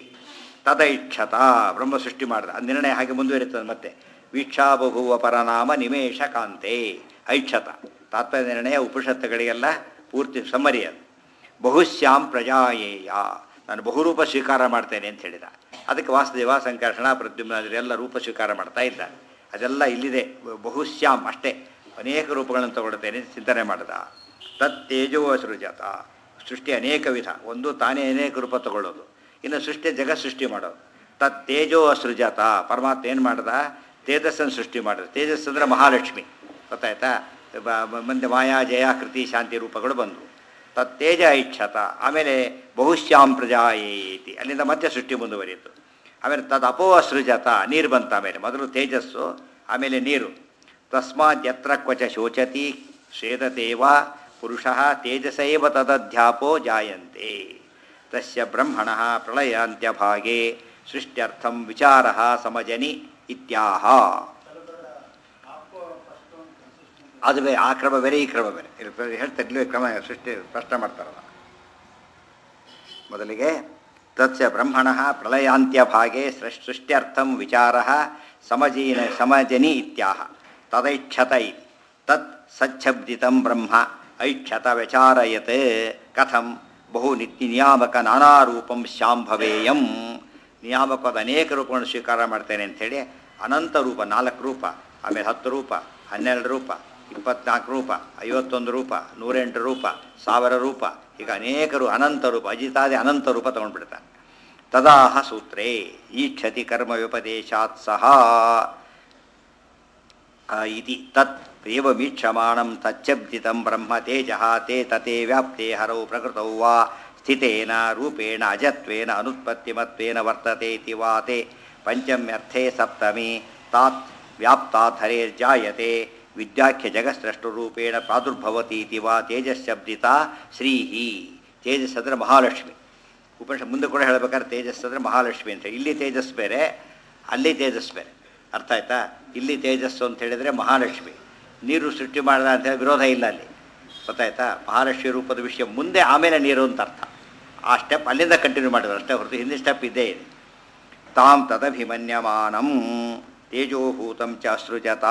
ತದೈಕ್ಷತ ಬ್ರಹ್ಮ ಸೃಷ್ಟಿ ಮಾಡಿದ ಅದು ನಿರ್ಣಯ ಹಾಗೆ ಮುಂದುವರಿತದೆ ಮತ್ತೆ ವೀಕ್ಷಾಬಹುವ ಪರನಾಮ ನಿಮೇಶ ಕಾಂತೆ ಐಕ್ಷತ ತಾತ್ಪರ್ಯ ನಿರ್ಣಯ ಉಪನಿಷತ್ತುಗಳಿಗೆಲ್ಲ ಪೂರ್ತಿ ಸಮ್ಮರಿ ಅದು ಬಹುಶ್ಯಾಂ ಪ್ರಜಾಯೇಯ ನಾನು ಬಹುರೂಪ ಸ್ವೀಕಾರ ಮಾಡ್ತೇನೆ ಅಂತ ಹೇಳಿದ ಅದಕ್ಕೆ ವಾಸುದೇವ ಸಂಕರ್ಷಣ ಪ್ರದ್ಯುಮ್ನ ಎಲ್ಲ ರೂಪ ಸ್ವೀಕಾರ ಮಾಡ್ತಾ ಇದ್ದಾರೆ ಅದೆಲ್ಲ ಇಲ್ಲಿದೆ ಬಹುಶ್ಯಾಮ್ ಅಷ್ಟೇ ಅನೇಕ ರೂಪಗಳನ್ನು ತಗೊಳ್ತೇನೆ ಅಂತ ಚಿಂತನೆ ಮಾಡಿದ ತತ್ ತೇಜೋ ಸೃಜತ ಸೃಷ್ಟಿ ಅನೇಕ ವಿಧ ಒಂದು ತಾನೇ ಅನೇಕ ರೂಪ ತಗೊಳ್ಳೋದು ಇನ್ನು ಸೃಷ್ಟಿ ಜಗತ್ ಸೃಷ್ಟಿ ಮಾಡೋದು ತತ್ ತೇಜೋ ಅಸೃಜತ ಪರಮಾತ್ಮ ಏನು ಮಾಡ್ದ ತೇಜಸ್ಸನ್ನು ಸೃಷ್ಟಿ ಮಾಡಿದ ತೇಜಸ್ ಅಂದರೆ ಮಹಾಲಕ್ಷ್ಮಿ ಗೊತ್ತಾಯ್ತಾ ಬ- ಬ- ಮುಂದೆ ಮಾಯಾ ಜಯ ಕೃತಿ ಶಾಂತಿ ರೂಪಗಳು ಬಂದವು ತತ್ ತೇಜ ಐಚ್ಛತ ಆಮೇಲೆ ಬಹುಶ್ಯಾಂ ಪ್ರಜಾಯೇತಿ ಅಲ್ಲಿಂದ ಮತ್ತೆ ಸೃಷ್ಟಿ ಮುಂದುವರಿಯಿತು ಆಮೇಲೆ ತದ್ ಅಪೋ ಅಸೃಜತ ನೀರು ಬಂತ ಆಮೇಲೆ ಮೊದಲು ತೇಜಸ್ಸು ಆಮೇಲೆ ನೀರು ತಸ್ಮಾತ್ ಯತ್ರ ಕ್ವಚ ಶೋಚತಿ ಸ್ವೇದತೇವ ಪುರುಷಃ ತೇಜಸೈವ ತದಧ್ಯಾಪೋ ಜಾಯಂತೆ ತಸ್ಯ ಬ್ರಹ್ಮಣಃ ಪ್ರಳಯಾಂತ್ಯಭಾಗೆ ಸೃಷ್ಟ್ಯರ್ಥಂ ವಿಚಾರಃ ಸಮಜನಿ ಇತ್ಯಾಹ ಅದು ಬೇರೆ ಆ ಕ್ರಮ ಬೇರೆ ಈ ಕ್ರಮ ಬೇರೆ ಇಲ್ಲಿ ಹೇಳ್ತಾರೆ ಇಲ್ಲಿ ಕ್ರಮ ಸೃಷ್ಟಿ ಪ್ರಶ್ನೆ ಮಾಡ್ತಾರಲ್ಲ ಮೊದಲಿಗೆ ತತ್ಸ ಬ್ರಹ್ಮಣ ಪ್ರಳಯಾಂತ್ಯಭಾಗೆ ಸೃ- ಸೃಷ್ಟ್ಯರ್ಥಂ ವಿಚಾರ ಸಮಜೀನ ಸಮಜನಿ ಇತ್ಯಾಹ ತದೈಕ್ಷತ ಇತಿ ತತ್ ಸಚ್ಛಬ್ದಿತಂ ಬ್ರಹ್ಮ ಐಕ್ಷತ ವಿಚಾರಯತ್ ಕಥಂ ಬಹು ನಿತ್ಯ ನಿಯಾಮಕ ನಾನಾ ರೂಪಂ ಶಾಂಭವೇಯಂ ನಿಯಾಮಕವಾದ ಅನೇಕ ರೂಪಗಳನ್ನು ಸ್ವೀಕಾರ ಮಾಡ್ತೇನೆ ಅಂಥೇಳಿ ಅನಂತ ರೂಪ ನಾಲ್ಕು ರೂಪ ಆಮೇಲೆ ಹತ್ತು ರೂಪ ಹನ್ನೆರಡು ರೂಪ ಇಪ್ಪತ್ನಾಲ್ಕು ರೂಪ ಐವತ್ತೊಂದು ರೂಪ ನೂರೆಂಟು ರೂಪ ಸಾವಿರ ರೂಪ ಈಗ ಅನೇಕರು ಅನಂತ ರೂಪ ಅಜಿತಾದಿ ಅನಂತ ರೂಪ ತಗೊಂಡ್ಬಿಡ್ತಾನೆ ತದಾಹ ಸೂತ್ರೇ ಈಕ್ಷತಿ ಕರ್ಮ ವ್ಯಪದೇಶಾತ್ ಸಹ ಆ, ಇತಿ ತತ್ ಏವಮೀಕ್ಷಮಾಣಂ ತಚ್ಚಬ್ದಿತಂ ಬ್ರಹ್ಮ ತೇಜಃ ತೇ ತತೆ ವ್ಯಾಪ್ತೆ ಹರೌ ಪ್ರಕೃತೌ ವಾ ಸ್ಥಿತೇನ ರೂಪೇಣ ಅಜತ್ವೇನ ಅನುತ್ಪತ್ತಿಮತ್ವೇನ ವರ್ತತೆ ಇತಿ ವಾ ತೇ ಪಂಚಮ್ಯರ್ಥೇ ಸಪ್ತಮಿ ತಾತ್ ವ್ಯಾಪ್ತಾತ್ ಹರೇರ್ಜಾಯತೆ ವಿದ್ಯಾಖ್ಯ ಜಗತ್ಸೃಷ್ಟುರೂಪೇಣ ಪ್ರಾದುರ್ಭವತಿ ಇತಿ ವಾ ತೇಜಸ್ಶಬ್ದಿತ ಶ್ರೀಹಿ ತೇಜಸ್ ಅಂದರೆ ಮಹಾಲಕ್ಷ್ಮಿ ಉಪನಿಷತ್ ಮುಂದೆ ಕೂಡ ಹೇಳ್ಬೇಕಾದ್ರೆ ತೇಜಸ್ ಅಂದರೆ ಮಹಾಲಕ್ಷ್ಮಿ ಅಂತ ಇಲ್ಲಿ ತೇಜಸ್ ಬೇರೆ ಅಲ್ಲಿ ತೇಜಸ್ ಬೇರೆ ಅರ್ಥ ಆಯ್ತಾ ಇಲ್ಲಿ ತೇಜಸ್ಸು ಅಂತ ಹೇಳಿದರೆ ಮಹಾಲಕ್ಷ್ಮಿ ನೀರು ಸೃಷ್ಟಿ ಮಾಡಿದ ಅಂತ ಹೇಳಿ ವಿರೋಧ ಇಲ್ಲ ಅಲ್ಲಿ ಗೊತ್ತಾಯ್ತಾ ಮಹಾಲಕ್ಷ್ಮಿ ರೂಪದ ವಿಷಯ ಮುಂದೆ ಆಮೇಲೆ ನೀರು ಅಂತ ಅರ್ಥ ಆ ಸ್ಟೆಪ್ ಅಲ್ಲಿಂದ ಕಂಟಿನ್ಯೂ ಮಾಡಿದ್ರು ಅಷ್ಟೇ ಹೊರತು ಹಿಂದಿನ ಸ್ಟೆಪ್ ಇದ್ದೇ ಇದೆ ತಾಂ ತದಭಿಮನ್ಯಮಾನಂ ತೇಜೋಭೂತಂ ಚ ಸೃಜತ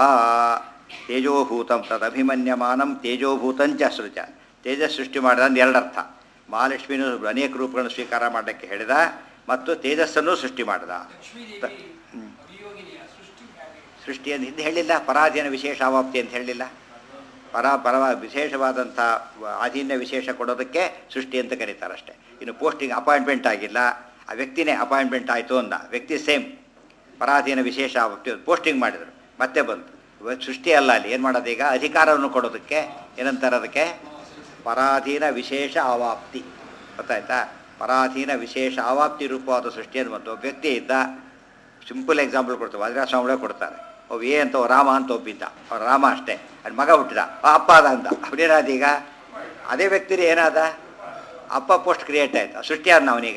ತೇಜೋಭೂತಂ ತದಭಿಮನ್ಯಮಾನಂ ತೇಜೋಭೂತಂ ಚ ಸೃಜ ತೇಜಸ್ ಸೃಷ್ಟಿ ಮಾಡಿದ ಅಂದ್ ಎರಡು ಅರ್ಥ ಮಹಾಲಕ್ಷ್ಮಿನೂ ಅನೇಕ ರೂಪಗಳನ್ನು ಸ್ವೀಕಾರ ಮಾಡಲಿಕ್ಕೆ ಹೇಳಿದ ಮತ್ತು ತೇಜಸ್ಸನ್ನು ಸೃಷ್ಟಿ ಮಾಡಿದ
ಲಕ್ಷ್ಮೀದೇವಿ ಅಭಿಯೋಗಿನಿಯ ಸೃಷ್ಟಿ ಹೇಗೆ
ಸೃಷ್ಟಿಯನ್ನು ಹಿಂದೆ ಹೇಳಿಲ್ಲ ಪರಾಧೀನ ವಿಶೇಷ ಅವಾಪ್ತಿ ಅಂತ ಹೇಳಿಲ್ಲ ಪರ ಪರ ವಿಶೇಷವಾದಂಥ ಅಧೀನ ವಿಶೇಷ ಕೊಡೋದಕ್ಕೆ ಸೃಷ್ಟಿ ಅಂತ ಕರೀತಾರೆ ಅಷ್ಟೇ ಇನ್ನು ಪೋಸ್ಟಿಂಗ್ ಅಪಾಯಿಂಟ್ಮೆಂಟ್ ಆಗಿಲ್ಲ ಆ ವ್ಯಕ್ತಿನೇ ಅಪಾಯಿಂಟ್ಮೆಂಟ್ ಆಯಿತು ಅಂದ ವ್ಯಕ್ತಿ ಸೇಮ್ ಪರಾಧೀನ ವಿಶೇಷ ಆವಾಪ್ತಿ ಪೋಸ್ಟಿಂಗ್ ಮಾಡಿದರು ಮತ್ತೆ ಬಂತು ಇವಾಗ ಸೃಷ್ಟಿ ಅಲ್ಲ ಅಲ್ಲಿ ಏನು ಮಾಡೋದು ಈಗ ಅಧಿಕಾರವನ್ನು ಕೊಡೋದಕ್ಕೆ ಏನಂತಾರೆ ಅದಕ್ಕೆ ಪರಾಧೀನ ವಿಶೇಷ ಅವಾಪ್ತಿ ಗೊತ್ತಾಯ್ತಾ ಪರಾಧೀನ ವಿಶೇಷ ಅವಾಪ್ತಿ ರೂಪವಾದ ಸೃಷ್ಟಿಯನ್ನು ಬಂತು ಒಬ್ಬ ವ್ಯಕ್ತಿ ಇದ್ದ ಸಿಂಪಲ್ ಎಕ್ಸಾಂಪಲ್ ಕೊಡ್ತಾರೆ ವಜ್ರಾಸ್ವಾಮಿಗಳೇ ಕೊಡ್ತಾರೆ ಅವು ಏ ಅಂತ ರಾಮ ಅಂತ ಒಬ್ಬಿದ್ದ ಅವ್ನು ರಾಮ ಅಷ್ಟೇ ಅದು ಮಗ ಹುಟ್ಟಿದ ಆ ಅಪ್ಪ ಅದ ಅಂತ ಅವನೇನಾದ ಈಗ ಅದೇ ವ್ಯಕ್ತಿನೇ ಏನಾದ ಅಪ್ಪ ಪೋಸ್ಟ್ ಕ್ರಿಯೇಟ್ ಆಯ್ತು ಸೃಷ್ಟಿ ಆದ ಅವನೀಗ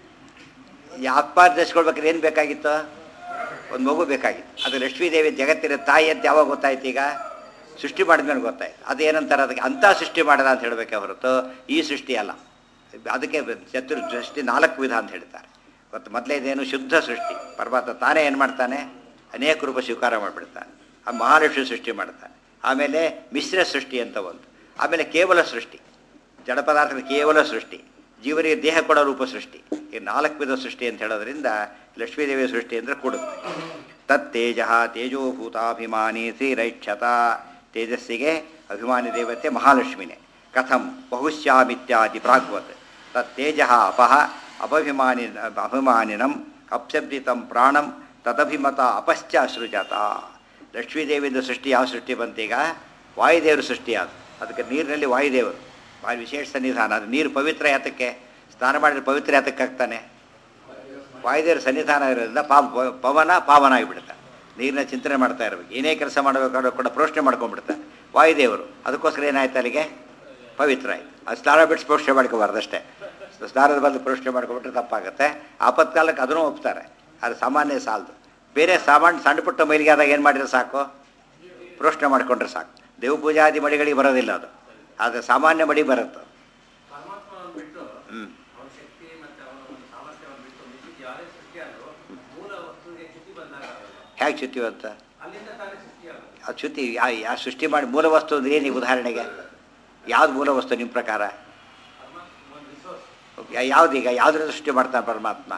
ಈ ಅಪ್ಪ ಧರಿಸ್ಕೊಳ್ಬೇಕಾದ್ರೆ ಏನು ಬೇಕಾಗಿತ್ತು ಒಂದು ಮಗು ಬೇಕಾಗಿತ್ತು ಅದು ಲಕ್ಷ್ಮೀದೇವಿ ಜಗತ್ತಿನ ತಾಯಿ ಅಂತ ಯಾವಾಗ ಗೊತ್ತಾಯ್ತು ಈಗ ಸೃಷ್ಟಿ ಮಾಡಿದ್ಮೇಲೆ ಗೊತ್ತಾಯ್ತು ಅದೇನಂತಾರೆ ಅದಕ್ಕೆ ಅಂಥ ಸೃಷ್ಟಿ ಮಾಡದ ಅಂತ ಹೇಳಬೇಕೆ ಹೊರತು ಈ ಸೃಷ್ಟಿ ಅಲ್ಲ ಅದಕ್ಕೆ ಚತುರ್ ಸೃಷ್ಟಿ ನಾಲ್ಕು ವಿಧ ಅಂತ ಹೇಳ್ತಾರೆ ಗೊತ್ತು ಮೊದಲೇದೇನು ಶುದ್ಧ ಸೃಷ್ಟಿ ಪರಮಾತ್ಮ ತಾನೇ ಏನು ಮಾಡ್ತಾನೆ ಅನೇಕ ರೂಪ ಸ್ವೀಕಾರ ಮಾಡಿಬಿಡ್ತಾನೆ ಆ ಮಹಾಲಕ್ಷ್ಮಿ ಸೃಷ್ಟಿ ಮಾಡ್ತಾನೆ ಆಮೇಲೆ ಮಿಶ್ರ ಸೃಷ್ಟಿ ಅಂತ ಒಂದು ಆಮೇಲೆ ಕೇವಲ ಸೃಷ್ಟಿ ಜಡ ಪದಾರ್ಥದ ಕೇವಲ ಸೃಷ್ಟಿ ಜೀವನಿಗೆ ದೇಹ ಕೊಡೋ ರೂಪ ಸೃಷ್ಟಿ ಈ ನಾಲ್ಕು ವಿಧ ಸೃಷ್ಟಿ ಅಂತ ಹೇಳೋದ್ರಿಂದ ಲಕ್ಷ್ಮೀದೇವಿಯ ಸೃಷ್ಟಿ ಅಂದರೆ ಕೊಡುತ್ತೆ ತತ್ತೇಜ ತೇಜೋಭೂತಾಭಿಮಾನಿ ಶ್ರೀರೈಕ್ಷತ ತೇಜಸ್ಸಿಗೆ ಅಭಿಮಾನಿ ದೇವತೆ ಮಹಾಲಕ್ಷ್ಮಿನೇ ಕಥಂ ಬಹುಶ್ಯಾಮಿತ್ಯಾದಿ ಪ್ರಾಗ್ವತ್ ತತ್ತೇಜ ಅಪಹ ಅಪಭಿಮಾನಿ ಅಭಿಮಾನಿನಂ ಅಪ್ಶಬ್ದಿತಂ ಪ್ರಾಣಂ ತದಭಿಮತ ಅಪಶ್ಚ ಸೃಜತ ಲಕ್ಷ್ಮೀದೇವಿಯಿಂದ ಸೃಷ್ಟಿ ಯಾವ ಸೃಷ್ಟಿ ಬಂತೀಗ ವಾಯುದೇವರು ಸೃಷ್ಟಿ ಆದ ಅದಕ್ಕೆ ನೀರಿನಲ್ಲಿ ವಾಯುದೇವರು ಭಾರಿ ವಿಶೇಷ ಸನ್ನಿಧಾನ ಅದು ನೀರು ಪವಿತ್ರ ಯಾತಕ್ಕೆ ಸ್ನಾನ ಮಾಡಿದ್ರೆ ಪವಿತ್ರ ಯಾತಕ್ಕೆ ಆಗ್ತಾನೆ ವಾಯುದೇವರ ಸನ್ನಿಧಾನ ಇರೋದ್ರಿಂದ ಪಾ ಪವನ ಪಾವನ ಆಗಿಬಿಡುತ್ತೆ ನೀರಿನ ಚಿಂತನೆ ಮಾಡ್ತಾ ಇರಬೇಕು ಏನೇ ಕೆಲಸ ಮಾಡಬೇಕಾದ್ರೂ ಕೂಡ ಪ್ರೋಷಣೆ ಮಾಡ್ಕೊಂಡ್ಬಿಡ್ತಾರೆ ವಾಯುದೇವರು ಅದಕ್ಕೋಸ್ಕರ ಏನಾಯ್ತು ಅಲ್ಲಿಗೆ ಪವಿತ್ರ ಆಯ್ತು ಅದು ಸ್ನಾನ ಬಿಟ್ಟು ಪ್ರೋಷಣೆ ಮಾಡ್ಕೋಬಾರ್ದು ಅಷ್ಟೇ ಸ್ನಾನದ ಬದಲು ಪ್ರೋಷಣೆ ಮಾಡ್ಕೊಂಡ್ಬಿಟ್ರೆ ತಪ್ಪಾಗುತ್ತೆ ಆಪತ್ಕಾಲಕ್ಕೆ ಅದನ್ನೂ ಒಪ್ತಾರೆ ಅದು ಸಾಮಾನ್ಯ ಸಾಲದು ಬೇರೆ ಸಾಮಾನ್ಯ ಸಣ್ಣ ಪುಟ್ಟ ಮೈಲಿಗೆ ಆದಾಗ ಏನು ಮಾಡಿದ್ರೆ ಸಾಕು ಪ್ರೋಷಣೆ ಮಾಡಿಕೊಂಡ್ರೆ ಸಾಕು ದೇವ ಪೂಜಾದಿ ಮಡಿಗಳಿಗೆ ಬರೋದಿಲ್ಲ ಅದು ಆದರೆ ಸಾಮಾನ್ಯ ಮಡಿ ಬರುತ್ತೆ
ಪರಮಾತ್ಮನನ್ನು ಬಿಟ್ಟು
ಹ್ಞೂ
ಅವನ ಶಕ್ತಿ ಮತ್ತೆ ಅವನ ಒಂದು ಸಾಮರ್ಥ್ಯವನ್ನು ಬಿಟ್ಟು ಮಿಕ್ಕಿದ ಯಾವುದೇ ಸೃಷ್ಟಿ ಆದರೂ ಮೂಲ ವಸ್ತುವಿಗೆ ಚ್ಯುತಿ ಬಂದಾಗ ಆಗಲ್ಲ.
ಹೇಗೆ ಚ್ಯುತಿ ಅಂತ
ಅಲ್ಲಿಂದ ತಾನೇ ಸೃಷ್ಟಿ ಆಗುತ್ತೆ
ಆ ಚ್ಯುತಿ ಯಾ ಯಾ ಸೃಷ್ಟಿ ಮಾಡಿ ಮೂಲ ವಸ್ತು ಅಂದ್ರೆ ಏನು ಈಗ ಉದಾಹರಣೆಗೆ ಯಾವ್ದು ಮೂಲ ವಸ್ತು ನಿಮ್ಮ ಪ್ರಕಾರ
ಪರಮಾತ್ಮ ಒಂದು ರಿಸೋರ್ಸ್
ಯಾ- ಯಾವ್ದೀಗ ಯಾವುದರಿಂದ ಸೃಷ್ಟಿ ಮಾಡ್ತಾನೆ ಪರಮಾತ್ಮ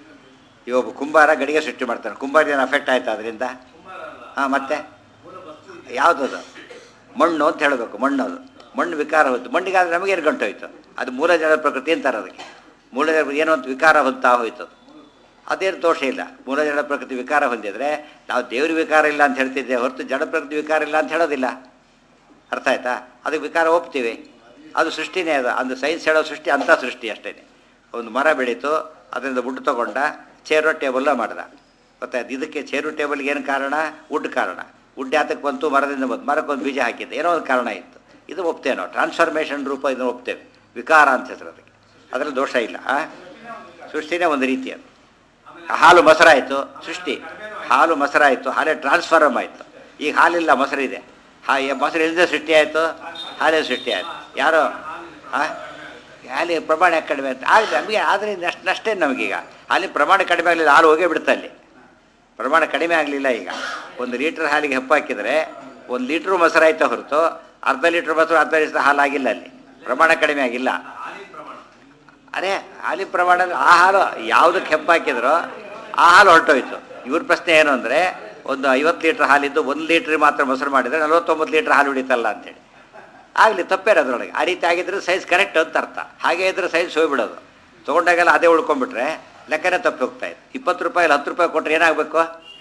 ಈಗ ಒಬ್ಬ ಕುಂಬಾರ ಗಡಿಗೆ ಸೃಷ್ಟಿ ಮಾಡ್ತಾನೆ ಕುಂಬಾರ ಏನು ಅಫೆಕ್ಟ್ ಆಯ್ತು ಅದರಿಂದ
ಕುಂಬಾರ ಅಲ್ಲ
ಹಾಂ ಮತ್ತೆ
ಮೂಲ ವಸ್ತು ಇದೆ
ಯಾವುದದು ಮಣ್ಣು ಅಂತ ಹೇಳಬೇಕು ಮಣ್ಣು ಅದು ಮಣ್ಣು ವಿಕಾರ ಹೋಯ್ತು ಮಣ್ಣಿಗಾದ್ರೆ ನಮಗೇನು ಗಂಟು ಹೋಯ್ತು ಅದು ಮೂಲ ಜಡ ಪ್ರಕೃತಿ ಅಂತಾರೆ ಅದಕ್ಕೆ ಮೂಲ ಜಡ ಏನೋ ಒಂದು ವಿಕಾರ ಹೊಂದ್ತಾ ಹೋಯ್ತು ಅದು. ಅದೇನು ದೋಷ ಇಲ್ಲ ಮೂಲ ಜಡ ಪ್ರಕೃತಿ ವಿಕಾರ ಹೊಂದಿದ್ರೆ ನಾವು ದೇವ್ರ ವಿಕಾರ ಇಲ್ಲ ಅಂತ ಹೇಳ್ತಿದ್ದೆ ಹೊರತು ಜಡ ಪ್ರಕೃತಿ ವಿಕಾರ ಇಲ್ಲ ಅಂತ ಹೇಳೋದಿಲ್ಲ ಅರ್ಥ ಆಯ್ತಾ ಅದಕ್ಕೆ ವಿಕಾರ ಒಪ್ತೀವಿ ಅದು ಸೃಷ್ಟಿನೇ ಅದು ಅದು ಸೈನ್ಸ್ ಹೇಳೋ ಸೃಷ್ಟಿ ಅಂಥ ಸೃಷ್ಟಿ ಅಷ್ಟೇ ಒಂದು ಮರ ಬೆಳೀತು ಅದರಿಂದ ವುಡ್ ತಗೊಂಡ ಚೇರು ಟೇಬಲ್ಲ ಮಾಡ್ದ ಗೊತ್ತಾಯ್ತು ಇದಕ್ಕೆ ಚೇರು ಟೇಬಲ್ಗೆ ಏನು ಕಾರಣ ವುಡ್ ಕಾರಣ ವುಡ್ ಯಾತಕ್ಕೆ ಬಂತು ಮರದಿಂದ ಬಂತು ಮರಕ್ಕೆ ಒಂದು ಬೀಜ ಹಾಕಿದ್ದೆ ಏನೋ ಒಂದು ಕಾರಣ ಇತ್ತು ಇದು ಒಪ್ತೇವೆ ನಾವು ಟ್ರಾನ್ಸ್ಫಾರ್ಮೇಷನ್ ರೂಪ ಇದನ್ನು ಒಪ್ತೇವೆ ವಿಕಾರ ಅಂತ ಹೆಸರು ಅದಕ್ಕೆ ಅದರಲ್ಲಿ ದೋಷ ಇಲ್ಲ ಆ? ಸೃಷ್ಟಿನೇ ಒಂದು ರೀತಿ ಅದು ಹಾಲು ಮೊಸರಾಯಿತು ಸೃಷ್ಟಿ ಹಾಲು ಮೊಸರಾಯಿತು ಹಾಲೇ ಟ್ರಾನ್ಸ್ಫಾರ್ಮ್ ಆಯಿತು ಈಗ ಹಾಲಿಲ್ಲ ಮೊಸರಿದೆ ಹಾ ಈ ಮೊಸರು ಇಲ್ಲದೆ ಸೃಷ್ಟಿ ಆಯಿತು ಹಾಲೇ ಸೃಷ್ಟಿ ಆಯಿತು ಯಾರೋ ಹಾಂ ಹಾಲಿನ ಪ್ರಮಾಣ ಯಾಕೆ ಕಡಿಮೆ ಅಂತ ಆಗಲಿ ನಮಗೆ ಆದರೆ ನಷ್ಟ ನಷ್ಟೇ ನಮಗೀಗ ಹಾಲಿನ ಪ್ರಮಾಣ ಕಡಿಮೆ ಆಗಲಿಲ್ಲ ಹಾಲು ಹೋಗೇ ಬಿಡುತ್ತೆ ಅಲ್ಲಿ ಪ್ರಮಾಣ ಕಡಿಮೆ ಆಗಲಿಲ್ಲ ಈಗ ಒಂದು ಲೀಟ್ರ್ ಹಾಲಿಗೆ ಹೆಪ್ಪು ಹಾಕಿದರೆ ಒಂದು ಲೀಟ್ರು ಮೊಸರಾಯ್ತಾ ಹೊರತು ಅರ್ಧ ಲೀಟ್ರ್ ಮೊಸರು ಅರ್ಧ ಲೀಟ್ರ್ ಹಾಲು ಆಗಿಲ್ಲ ಅಲ್ಲಿ ಪ್ರಮಾಣ ಕಡಿಮೆ ಆಗಿಲ್ಲ
ಹಾಲಿನ ಪ್ರಮಾಣ
ಅದೇ ಹಾಲಿನ ಪ್ರಮಾಣ ಆ ಹಾಲು ಯಾವುದಕ್ಕೆ ಹೆಪ್ಪು ಹಾಕಿದ್ರೋ ಆ ಹಾಲು ಹೊರಟೋಯ್ತು ಇವ್ರ ಪ್ರಶ್ನೆ ಏನು ಅಂದರೆ ಒಂದು ಐವತ್ತು ಲೀಟ್ರ್ ಹಾಲಿದ್ದು ಒಂದು ಲೀಟ್ರ್ ಮಾತ್ರ ಮೊಸರು ಮಾಡಿದರೆ ನಲವತ್ತೊಂಬತ್ತು ಲೀಟ್ರ್ ಹಾಲು ಹಿಡಿತಲ್ಲ ಅಂತೇಳಿ ಆಗಲಿ ತಪ್ಪೇರ ಅದರೊಳಗೆ ಆ ರೀತಿ ಆಗಿದ್ರೆ ಸೈಜ್ ಕರೆಕ್ಟ್ ಅಂತ ಅರ್ಥ ಹಾಗೆ ಇದ್ರೆ ಸೈಜ್ ಹೋಗ್ಬಿಡೋದು ತೊಗೊಂಡಾಗೆಲ್ಲ ಅದೇ ಉಳ್ಕೊಂಡ್ಬಿಟ್ರೆ ಲೆಕ್ಕನೇ ತಪ್ಪಿ ಹೋಗ್ತಾ ಇತ್ತು ಇಪ್ಪತ್ತು ರೂಪಾಯಿ ಹತ್ತು ರೂಪಾಯಿ ಕೊಟ್ಟರೆ ಏನಾಗಬೇಕು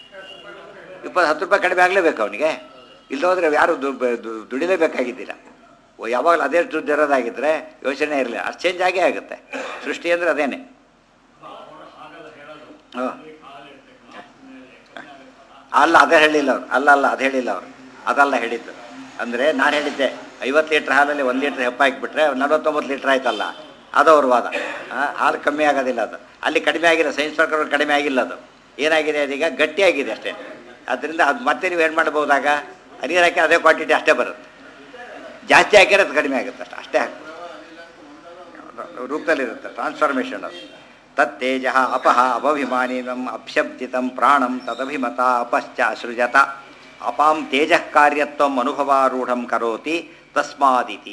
ಇಪ್ಪತ್ತು ಹತ್ತು ರೂಪಾಯಿ ಕಡಿಮೆ ಆಗಲೇಬೇಕು ಅವನಿಗೆ ಇಲ್ಲ ಹೋದ್ರೆ ಯಾರು ದು- ಬ- ದು- ದುಡಿಲೇಬೇಕಾಗಿದ್ದಿಲ್ಲ ಓ ಯಾವಾಗಲೂ ಅದೇ ದುಡ್ಡು ಇರೋದಾಗಿದ್ದರೆ ಯೋಚನೆ ಇರಲಿಲ್ಲ ಅಷ್ಟು ಚೇಂಜ್ ಆಗೇ ಆಗುತ್ತೆ ಸೃಷ್ಟಿ ಅಂದರೆ ಅದೇನೆ ಹಾಂ ಅಲ್ಲ ಅದೇ ಹೇಳಿಲ್ಲ ಅವ್ರು ಅಲ್ಲ ಅಲ್ಲ ಅದು ಹೇಳಿಲ್ಲ ಅವರು ಅದಲ್ಲ ಹೇಳಿದ್ದು ಅಂದರೆ ನಾನು ಹೇಳಿದ್ದೆ ಐವತ್ತು ಲೀಟ್ರ್ ಹಾಲಲ್ಲಿ ಒಂದು ಲೀಟ್ರ್ ಹೆಪ್ಪ ಹಾಕಿಬಿಟ್ರೆ ನಲವತ್ತೊಂಬತ್ತು ಲೀಟ್ರ್ ಆಯ್ತಲ್ಲ ಅದು ಅವ್ರ ವಾದ ಆ, ಹಾಲು ಕಮ್ಮಿ ಆಗೋದಿಲ್ಲ ಅದು ಅಲ್ಲಿ ಕಡಿಮೆ ಆಗಿಲ್ಲ ಸೈನ್ಸ್ ಪ್ರಕಾರ ಕಡಿಮೆ ಆಗಿಲ್ಲ ಅದು ಏನಾಗಿದೆ ಅದೀಗ ಗಟ್ಟಿಯಾಗಿದೆ ಅಷ್ಟೇ ಅದರಿಂದ ಅದು ಮತ್ತೆ ನೀವು ಏನು ಮಾಡ್ಬೋದಾಗ ನೀರು ಹಾಕಿ ಅದೇ ಕ್ವಾಂಟಿಟಿ ಅಷ್ಟೇ ಬರುತ್ತೆ ಜಾಸ್ತಿ ಹಾಕಿದ್ರೆ ಅದು ಕಡಿಮೆ ಆಗುತ್ತೆ ಅಷ್ಟೇ ಅಷ್ಟೇ ಹಾಕಿ ರೂಪದಲ್ಲಿರುತ್ತೆ ಟ್ರಾನ್ಸ್ಫಾರ್ಮೇಷನ್ ಅದು ತತ್ತೇಜ ಅಪಹ ಅವಭಿಮಾನಿನಂ ಅಪ್ಶಬ್ದಿತಂ ಪ್ರಾಣಂ ತದಭಿಮತ ಅಪಶ್ಚ ಅಸೃಜತ ಅಪಾಂ ತೇಜಃ ಕಾರ್ಯತ್ವಂ ಅನುಭವಾರೂಢಂ ಕರೋತಿ ತಸ್ಮಾದಿತಿ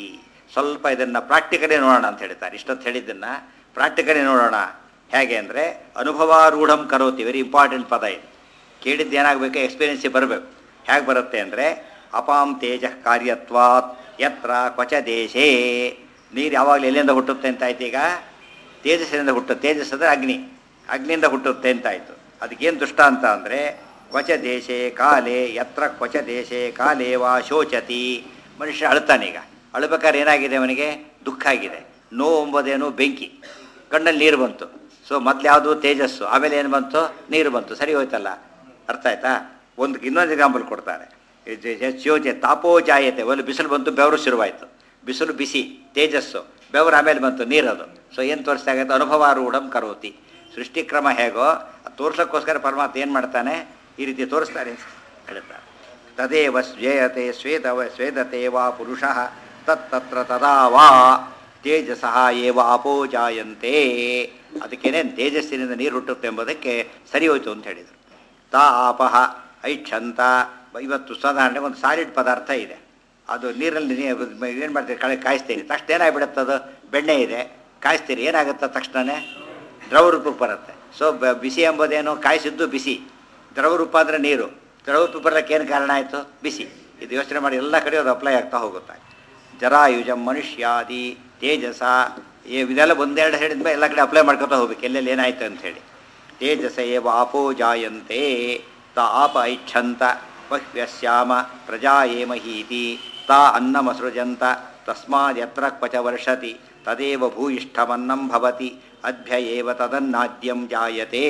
ಸ್ವಲ್ಪ ಇದನ್ನು ಪ್ರಾಕ್ಟಿಕಲಿ ನೋಡೋಣ ಅಂತ ಹೇಳ್ತಾರೆ ಇಷ್ಟೊತ್ತು ಹೇಳಿದ್ದನ್ನು ಪ್ರಾಕ್ಟಿಕಲಿ ನೋಡೋಣ ಹೇಗೆ ಅಂದರೆ ಅನುಭವಾರೂಢಂ ಕರೋತಿ ವೆರಿ ಇಂಪಾರ್ಟೆಂಟ್ ಪದ ಇದು ಕೇಳಿದ್ದು ಏನಾಗಬೇಕು ಎಕ್ಸ್ಪೀರಿಯನ್ಸಿಗೆ ಬರಬೇಕು ಹೇಗೆ ಬರುತ್ತೆ ಅಂದರೆ ಅಪಾಂ ತೇಜ ಕಾರ್ಯತ್ವಾತ್ ಯತ್ರ ಕ್ವಚ ದೇಶೇ ನೀರು ಯಾವಾಗಲೂ ಎಲ್ಲಿಂದ ಹುಟ್ಟುತ್ತೆ ಅಂತ ಆಯ್ತು ಈಗ ತೇಜಸ್ಸಿನಿಂದ ಹುಟ್ಟುತ್ತೆ ತೇಜಸ್ ಅಂದರೆ ಅಗ್ನಿ ಅಗ್ನಿಯಿಂದ ಹುಟ್ಟುತ್ತೆ ಅಂತಾಯಿತು ಅದಕ್ಕೇನು ದುಷ್ಟ ಅಂತ ಅಂದರೆ ಕ್ವಚ ದೇಶೆ ಕಾಲೇ ಯತ್ರ ಕ್ವಚ ದೇಶೆ ಕಾಲೇ ವಾ ಶೋಚತಿ ಮನುಷ್ಯ ಅಳ್ತಾನೀಗ ಅಳ್ಬೇಕಾದ್ರೆ ಏನಾಗಿದೆ ಅವನಿಗೆ ದುಃಖ ಆಗಿದೆ ನೋವು ಎಂಬುದೇನು ಬೆಂಕಿ ಕಣ್ಣಲ್ಲಿ ನೀರು ಬಂತು ಸೊ ಮೊದಲು ಯಾವುದು ತೇಜಸ್ಸು ಆಮೇಲೆ ಏನು ಬಂತು ನೀರು ಬಂತು ಸರಿ ಹೋಯ್ತಲ್ಲ ಅರ್ಥ ಆಯ್ತಾ ಒಂದು ಇನ್ನೊಂದು ಎಕ್ಸಾಂಪಲ್ ಕೊಡ್ತಾರೆ ಶೋಚೆ ತಾಪೋ ಜಾಯತೆ ಒಂದು ಬಿಸಿಲು ಬಂತು ಬೆವರು ಶುರುವಾಯಿತು ಬಿಸಿಲು ಬಿಸಿ ತೇಜಸ್ಸು ಬೆವರು ಆಮೇಲೆ ಬಂತು ನೀರದು ಸೊ ಏನು ತೋರಿಸ್ತಾ ಆಗತ್ತೆ ಅನುಭವಾರೂಢಂ ಕರೋತಿ ಸೃಷ್ಟಿಕ್ರಮ ಹೇಗೋ ಅದು ತೋರ್ಸೋಕ್ಕೋಸ್ಕರ ಪರಮಾತ್ಮ ಏನು ಮಾಡ್ತಾನೆ ಈ ರೀತಿ ತೋರಿಸ್ತಾರೆ ಅಂತ ಹೇಳ್ತಾರೆ ತದೇವ ಸ್ವೇಯತೆ ಸ್ವೇದವ ಸ್ವೇದತೆ ವಾ ಪುರುಷ ತತ್ತತ್ರ ತದಾ ವಾ ತೇಜಸಃ ಏವ ಅಪೋ ಜಾಯಂತೆ ಅದಕ್ಕೇನೆ ತೇಜಸ್ಸಿನಿಂದ ನೀರು ಹುಟ್ಟುತ್ತೆ ಎಂಬುದಕ್ಕೆ ಸರಿ ಹೋಯ್ತು ಅಂತ ಹೇಳಿದರು ತಾ ಆಪಹ ಐಕ್ಷಂತ ಇವತ್ತು ಸಾಧಾರಣ ಒಂದು ಸಾಲಿಡ್ ಪದಾರ್ಥ ಇದೆ ಅದು ನೀರಲ್ಲಿ ಏನು ಮಾಡ್ತೀರಿ ಕಳೆ ಕಾಯಿಸ್ತೀರಿ ತಕ್ಷಣ ಏನಾಗ್ಬಿಡುತ್ತೆ ಅದು ಬೆಣ್ಣೆ ಇದೆ ಕಾಯಿಸ್ತೀರಿ ಏನಾಗುತ್ತೆ ತಕ್ಷಣವೇ ದ್ರವ ರೂಪಕ್ಕೆ ಬರುತ್ತೆ ಸೊ ಬಿಸಿ ಎಂಬುದೇನು ಕಾಯಿಸಿದ್ದು ಬಿಸಿ ದ್ರವ ರೂಪ ಅಂದರೆ ನೀರು ದ್ರವ ರೂಪ ಬರಲಿಕ್ಕೆ ಏನು ಕಾರಣ ಆಯಿತು ಬಿಸಿ ಇದು ಯೋಚನೆ ಮಾಡಿ ಎಲ್ಲ ಕಡೆ ಅದು ಅಪ್ಲೈ ಆಗ್ತಾ ಹೋಗುತ್ತೆ ಜರಾಯುಜ ಮನುಷ್ಯಾದಿ ತೇಜಸ ಏ- ಇದೆಲ್ಲ ಒಂದೆರಡು ಹೇಳಿದ್ಮೇಲೆ ಎಲ್ಲ ಕಡೆ ಅಪ್ಲೈ ಮಾಡ್ಕೊತಾ ಹೋಗ್ಬೇಕು ಎಲ್ಲೆಲ್ಲಿ ಏನಾಯ್ತು ಅಂಥೇಳಿ ತೇಜಸ ಏವ ಆಪೋ ಜಾಯಂತೆ ತ ಆಪ ಐಚ್ಛಂತ ಬಹ್ವ್ಯಶ್ಯಾಮ ಪ್ರಜಾ ಏಮಹೀತಿ ತಾ ಅನ್ನಮಸೃಜಂತ ತಸ್ಮಾದ್ಯತ್ರ ಕ್ವಚ ವರ್ಷತಿ ತದೇವ ಭೂಯಿಷ್ಠಮನ್ನಂ ಭವತಿ ಅಭ್ಯ ಏವ ತದನ್ನಾದ್ಯಂ ಜಾಯತೆ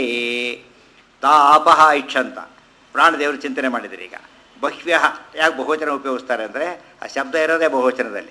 ತಾ ಆಪಹ ಐಚ್ಛಂತ ಪ್ರಾಣದೇವರು ಚಿಂತನೆ ಮಾಡಿದ್ರು ಈಗ ಬಹ್ವ್ಯ ಯಾಕೆ ಬಹುವಚನ ಉಪಯೋಗಿಸ್ತಾರೆ ಅಂದರೆ ಆ ಶಬ್ದ ಇರೋದೇ ಬಹುವಚನದಲ್ಲಿ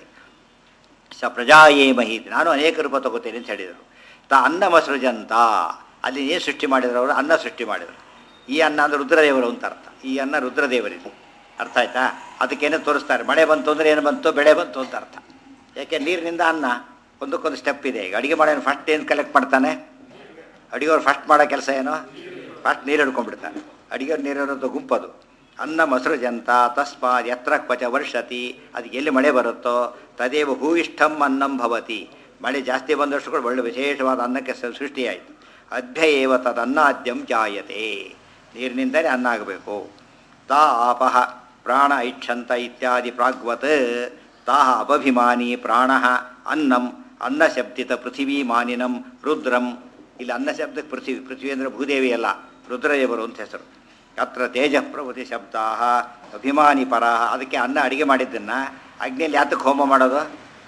ಸ ಪ್ರಜಾಯೇ ಮಹೀತಿ ನಾನು ಅನೇಕ ರೂಪ ತಗೋತೀನಿ ಅಂತ ಹೇಳಿದರು ತಾ ಅನ್ನಮಸೃಜಂತ ಅಲ್ಲಿ ಏನು ಸೃಷ್ಟಿ ಮಾಡಿದ್ರು ಅವರು ಅನ್ನ ಸೃಷ್ಟಿ ಮಾಡಿದರು ಈ ಅನ್ನ ಅಂದರೆ ರುದ್ರದೇವರು ಅಂತ ಅರ್ಥ ಈ ಅನ್ನ ರುದ್ರದೇವರಿದು ಅರ್ಥ ಆಯ್ತಾ ಅದಕ್ಕೇನೆ ತೋರಿಸ್ತಾರೆ ಮಳೆ ಬಂತು ಅಂದರೆ ಏನು ಬಂತು ಬೆಳೆ ಬಂತು ಅಂತ ಅರ್ಥ ಯಾಕೆ ನೀರಿನಿಂದ ಅನ್ನ ಒಂದಕ್ಕೊಂದು ಸ್ಟೆಪ್ ಇದೆ ಈಗ ಅಡುಗೆ ಮಾಡೋನು ಫಸ್ಟ್ ಏನು ಕಲೆಕ್ಟ್ ಮಾಡ್ತಾನೆ ಅಡುಗೆಯವ್ರು ಫಸ್ಟ್ ಮಾಡೋ ಕೆಲಸ ಏನು ಫಸ್ಟ್ ನೀರು ಹಿಡ್ಕೊಂಡ್ಬಿಡ್ತಾನೆ ಅಡುಗೆಯವ್ರು ನೀರು ಇರೋದು ಗುಂಪದು ಅನ್ನ ಮಸೃಜಂತ ತಸ್ಮಾತ್ ಯತ್ರ ಕ್ವಚ ವರ್ಷತಿ ಅದಕ್ಕೆ ಎಲ್ಲಿ ಮಳೆ ಬರುತ್ತೋ ತದೇವ ಭೂಯಿಷ್ಠಂ ಅನ್ನಂ ಭವತಿ ಮಳೆ ಜಾಸ್ತಿ ಬಂದಷ್ಟು ಕೂಡ ಒಳ್ಳೆ ವಿಶೇಷವಾದ ಅನ್ನಕ್ಕೆ ಸ- ಸೃಷ್ಟಿಯಾಯಿತು ಅಧ್ಯ ಏವ ತದನ್ನಾದ್ಯಂ ಜಾಯತೆ ನೀರಿನಿಂದಲೇ ಅನ್ನ ಆಗಬೇಕು ತಾ ಆಪಹ ಪ್ರಾಣ ಐಚ್ಛಂತ ಇತ್ಯಾದಿ ಪ್ರಾಗ್ವತ್ ತಾಹ ಅಪಭಿಮಾನಿ ಪ್ರಾಣ ಅನ್ನಂ ಅನ್ನಶಬ್ದಿತ ಪೃಥಿವೀ ಮಾನಿನಂ ರುದ್ರಂ ಇಲ್ಲಿ ಅನ್ನ ಶಬ್ದಕ್ಕೆ ಪೃಥ್ವಿ ಪೃಥ್ವಿ ಅಂದರೆ ಭೂದೇವಿ ಅಲ್ಲ ರುದ್ರದೇವರು ಅಂತ ಹೆಸರು ಅತ್ರ ತೇಜ ಪ್ರಭೃತಿ ಶಬ್ದಾ ಅಭಿಮಾನಿ ಪರಾಹ ಅದಕ್ಕೆ ಅನ್ನ ಅಡಿಗೆ ಮಾಡಿದ್ದನ್ನು ಅಗ್ನಿಯಲ್ಲಿ ಯಾತಕ್ಕೆ ಹೋಮ ಮಾಡೋದು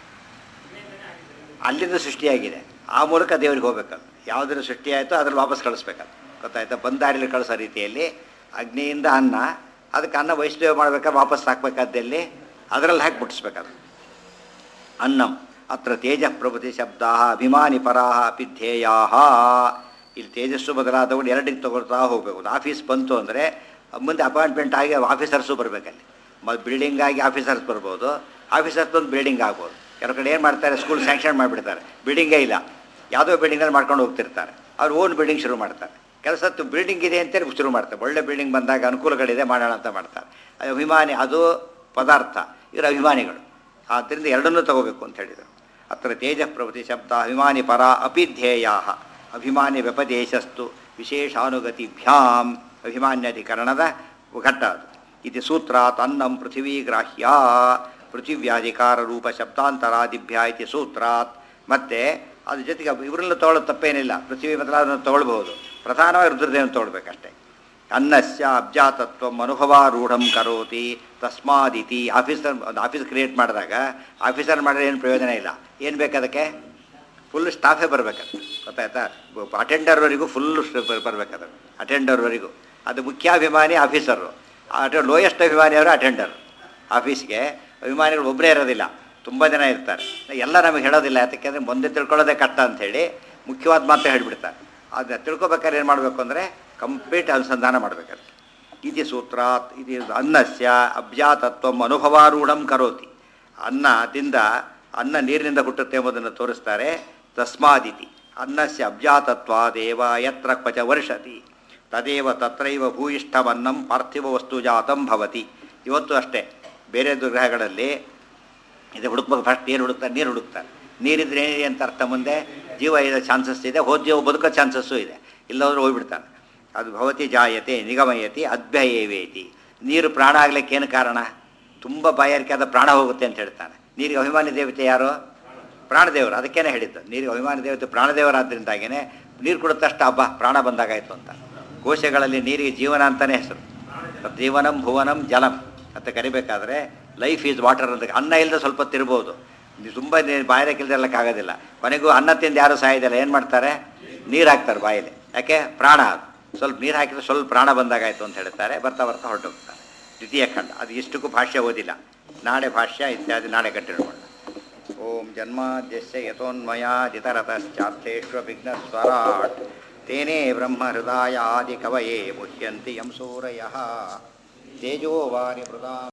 ಅಲ್ಲಿಂದ ಸೃಷ್ಟಿಯಾಗಿದೆ ಆ ಮೂಲಕ ದೇವರಿಗೆ ಹೋಗ್ಬೇಕದು ಯಾವುದ್ರ ಸೃಷ್ಟಿಯಾಯಿತೋ ಅದ್ರಲ್ಲಿ ವಾಪಸ್ ಕಳಿಸ್ಬೇಕದು ಗೊತ್ತಾಯ್ತಾ ಬಂದಾರಿಲಿ ಕಳಿಸೋ ರೀತಿಯಲ್ಲಿ ಅಗ್ನಿಯಿಂದ ಅನ್ನ ಅದಕ್ಕೆ ಅನ್ನ ವೈಷ್ಣವ ಮಾಡ್ಬೇಕಾದ್ರೆ ವಾಪಸ್ ಹಾಕ್ಬೇಕಾದಲ್ಲಿ ಅದರಲ್ಲಿ ಹಾಕಿ ಮುಟ್ಟಿಸ್ಬೇಕದು ಅನ್ನಂ ಅತ್ರ ತೇಜ ಪ್ರಭೃತಿ ಶಬ್ದ ಅಭಿಮಾನಿ ಪರಾಹ ಅಪಿ ಧ್ಯೇಯಾ ಇಲ್ಲಿ ತೇಜಸ್ಸು ಬದಲಾದವು ಎರಡಿಗೆ ತಗೊಳ್ತಾ ಹೋಗಬೇಕು ಒಂದು ಆಫೀಸ್ ಬಂತು ಅಂದರೆ ಮುಂದೆ ಅಪಾಯಿಂಟ್ಮೆಂಟ್ ಆಗಿ ಆಫೀಸರ್ಸು ಬರಬೇಕಲ್ಲಿ ಮ ಬಿಲ್ಡಿಂಗ್ ಆಗಿ ಆಫೀಸರ್ಸ್ ಬರ್ಬೋದು ಆಫೀಸರ್ಸ್ ಬಂದು ಬಿಲ್ಡಿಂಗ್ ಆಗ್ಬೋದು ಕೆಲವು ಕಡೆ ಏನು ಮಾಡ್ತಾರೆ ಸ್ಕೂಲ್ ಸ್ಯಾಂಕ್ಷನ್ ಮಾಡಿಬಿಡ್ತಾರೆ ಬಿಲ್ಡಿಂಗೇ ಇಲ್ಲ ಯಾವುದೋ ಬಿಲ್ಡಿಂಗಲ್ಲಿ ಮಾಡ್ಕೊಂಡು ಹೋಗ್ತಿರ್ತಾರೆ ಅವ್ರು ಓನ್ ಬಿಲ್ಡಿಂಗ್ ಶುರು ಮಾಡ್ತಾರೆ ಕೆಲಸ ಬಿಲ್ಡಿಂಗ್ ಇದೆ ಅಂತೇಳಿ ಶುರು ಮಾಡ್ತಾರೆ ಒಳ್ಳೆ ಬಿಲ್ಡಿಂಗ್ ಬಂದಾಗ ಅನುಕೂಲಗಳಿದೆ ಮಾಡೋಣ ಅಂತ ಮಾಡ್ತಾರೆ ಅದು ಅಭಿಮಾನಿ ಅದು ಪದಾರ್ಥ ಇವರು ಅಭಿಮಾನಿಗಳು ಆದ್ದರಿಂದ ಎರಡನ್ನೂ ತಗೋಬೇಕು ಅಂತ ಹೇಳಿದರು ಅತ್ರ ತೇಜ ಪ್ರಭೃತಿ ಶಬ್ದ ಅಭಿಮಾನಿ ಪರ ಅಪಿ ಧ್ಯೇಯಾ ಅಭಿಮಾನಿ ವ್ಯಪದೇಶಸ್ತು ವಿಶೇಷಾನುಗತಿಭ್ಯಾಂ ಅಭಿಮಾನ್ಯಾಧಿಕರಣದ ಘಟ್ಟ ಅದು ಇದು ಸೂತ್ರಾತ್ ಅನ್ನಂ ಪೃಥಿವೀ ಗ್ರಾಹ್ಯ ಪೃಥಿವ್ಯಾಧಿಕಾರ ರೂಪ ಶಬ್ದಾಂತರಾದಿಭ್ಯ ಇತಿ ಸೂತ್ರಾತ್ ಮತ್ತು ಅದ್ರ ಜೊತೆಗೆ ಇವರೆಲ್ಲ ತೊಗೊಳ್ಳೋದು ತಪ್ಪೇನಿಲ್ಲ ಪೃಥ್ವಿ ಮೊದಲಾದನ್ನು ತೊಗೊಳ್ಬಹುದು ಪ್ರಧಾನವಾಗಿ ರುದ್ರದೇವನ ತೊಗೊಳ್ಬೇಕಷ್ಟೇ ಅನ್ನಸ್ಯ ಅಬ್ಜಾತತ್ವ ಅನುಭವಾರೂಢಂ ಕರೋತಿ ತಸ್ಮಾದಿತಿ ಆಫೀಸರ್ ಒಂದು ಆಫೀಸ್ ಕ್ರಿಯೇಟ್ ಮಾಡಿದಾಗ ಆಫೀಸರ್ ಮಾಡಿದ್ರೆ ಏನು ಪ್ರಯೋಜನ ಇಲ್ಲ ಏನು ಬೇಕು ಅದಕ್ಕೆ ಫುಲ್ ಸ್ಟಾಫೇ ಬರಬೇಕದು ಗೊತ್ತಾಯ್ತಾ ಅಟೆಂಡರ್ವರೆಗೂ ಫುಲ್ ಬರಬೇಕದು ಅಟೆಂಡರ್ವರೆಗೂ ಅದು ಮುಖ್ಯಾಭಿಮಾನಿ ಆಫೀಸರು ಅಟೆ ಲೋಯೆಸ್ಟ್ ಅಭಿಮಾನಿ ಅವರು ಅಟೆಂಡರ್ ಆಫೀಸ್ಗೆ ಅಭಿಮಾನಿಗಳು ಒಬ್ಬರೇ ಇರೋದಿಲ್ಲ ತುಂಬ ಜನ ಇರ್ತಾರೆ ಎಲ್ಲ ನಮಗೆ ಹೇಳೋದಿಲ್ಲ ಯಾಕೆಂದರೆ ಮುಂದೆ ತಿಳ್ಕೊಳ್ಳೋದೇ ಕಷ್ಟ ಅಂಥೇಳಿ ಮುಖ್ಯವಾದ ಮಾತ್ರ ಹೇಳಿಬಿಡ್ತಾರೆ ಅದನ್ನ ತಿಳ್ಕೊಬೇಕಾದ್ರೆ ಏನು ಮಾಡಬೇಕು ಅಂದರೆ ಕಂಪ್ಲೀಟ್ ಅನುಸಂಧಾನ ಮಾಡಬೇಕಾದ್ರೆ ಇತಿ ಸೂತ್ರಾತ್ ಇದು ಅನ್ನಸ್ಯ ಅಬ್ಜಾತತ್ವ ಅನುಭವಾರೂಢಂ ಕರೋತಿ ಅನ್ನದಿಂದ ಅನ್ನ ನೀರಿನಿಂದ ಹುಟ್ಟುತ್ತೆ ಎಂಬುದನ್ನು ತೋರಿಸ್ತಾರೆ ತಸ್ಮಾದಿತಿ ಅನ್ನಸ್ಯ ಅಬ್ಜಾತತ್ವಾದೇವ ಯತ್ರ ಕ್ವಚ ವರ್ಷತಿ ತದೇವ ತತ್ರೈವ ಭೂಯಿಷ್ಠವನ್ನಂ ಪಾರ್ಥಿವ ವಸ್ತು ಜಾತಂ ಭವತಿ ಇವತ್ತು ಅಷ್ಟೇ ಬೇರೆ ಗ್ರಹಗಳಲ್ಲಿ ಇದು ಹುಡುಕ್ಬೇಕು ಫಸ್ಟ್ ನೀರು ಹುಡುಕ್ತಾರೆ ನೀರು ಹುಡುಕ್ತಾರೆ ನೀರಿದ್ರೆ ಏನಿದೆ ಅಂತ ಅರ್ಥ ಮುಂದೆ ಜೀವ ಇದೆ ಚಾನ್ಸಸ್ ಇದೆ ಹೋದ ಜೀವ ಬದುಕೋ ಚಾನ್ಸಸ್ಸು ಇದೆ ಇಲ್ಲೋದ್ರೆ ಹೋಗ್ಬಿಡ್ತಾನೆ ಅದು ಭವತಿ ಜಾಯತೆ ನಿಗಮಯತಿ ಅದ್ಭಯೇವೇತಿ ನೀರು ಪ್ರಾಣ ಆಗ್ಲಿಕ್ಕೆ ಏನು ಕಾರಣ ತುಂಬ ಬಾಯಾರಿಕೆ ಆದ ಪ್ರಾಣ ಹೋಗುತ್ತೆ ಅಂತ ಹೇಳ್ತಾನೆ ನೀರಿಗೆ ಅಭಿಮಾನಿ ದೇವತೆ ಯಾರು ಪ್ರಾಣದೇವರು ಅದಕ್ಕೇನೆ ಹೇಳಿದ್ದು ನೀರಿಗೆ ಅಭಿಮಾನಿ ದೇವತೆ ಪ್ರಾಣದೇವರಾದ್ದರಿಂದಾಗೇನೆ ನೀರು ಕುಡಿದಷ್ಟು ಹಬ್ಬ ಪ್ರಾಣ ಬಂದಾಗಾಯ್ತು ಅಂತ ಕೋಶಗಳಲ್ಲಿ ನೀರಿಗೆ ಜೀವನ ಅಂತಲೇ ಹೆಸರು ಜೀವನಂ ಭುವನಂ ಜಲಂ ಅಂತ ಕರಿಬೇಕಾದ್ರೆ ಲೈಫ್ ಈಸ್ ವಾಟರ್ ಅಂತ ಅನ್ನ ಇಲ್ಲದೆ ಸ್ವಲ್ಪ ತಿರ್ಬೋದು ನೀವು ತುಂಬ ಬಾಯಾರಿಕೆ ಇಲ್ಲದೆ ಆಗೋದಿಲ್ಲ ಕೊನೆಗೂ ಅನ್ನ ತಿಂದು ಯಾರು ಸಾಯೋದಿಲ್ಲ ಏನು ಮಾಡ್ತಾರೆ ನೀರು ಹಾಕ್ತಾರೆ ಬಾಯಲ್ಲಿ ಯಾಕೆ ಪ್ರಾಣ ಅದು ಸ್ವಲ್ಪ ನೀರು ಹಾಕಿದ್ರೆ ಸ್ವಲ್ಪ ಪ್ರಾಣ ಬಂದಾಗಾಯ್ತು ಅಂತ ಹೇಳ್ತಾರೆ ಬರ್ತಾ ಬರ್ತಾ ಹೊರಟೋಗ್ತಾರೆ ದ್ವಿತೀಯ ಖಂಡ ಅದು ಇಷ್ಟಕ್ಕೂ ಭಾಷ್ಯ ಓದಿಲ್ಲ ನಾಳೆ ಭಾಷ್ಯ ಇತ್ಯಾದಿ ನಾಳೆ ಕಂಟಿನ್ಯೂ ಓಂ ಜನ್ಮಾದ್ಯಸ್ಯ ಯಥೋನ್ಮಯಾದಿತರತಶ್ಚಾರ್ಥೇಶ್ವ ವಿಘ್ನಸ್ವರಾಟ್ ತೇನೇ ಬ್ರಹ್ಮ ಹೃದಯಾದಿ ಕವಯೇ ಮುಹ್ಯಂತಿ ಯಂ ಸೂರಯಃ ತೇಜೋ ವಾರಿ ಮೃದಾ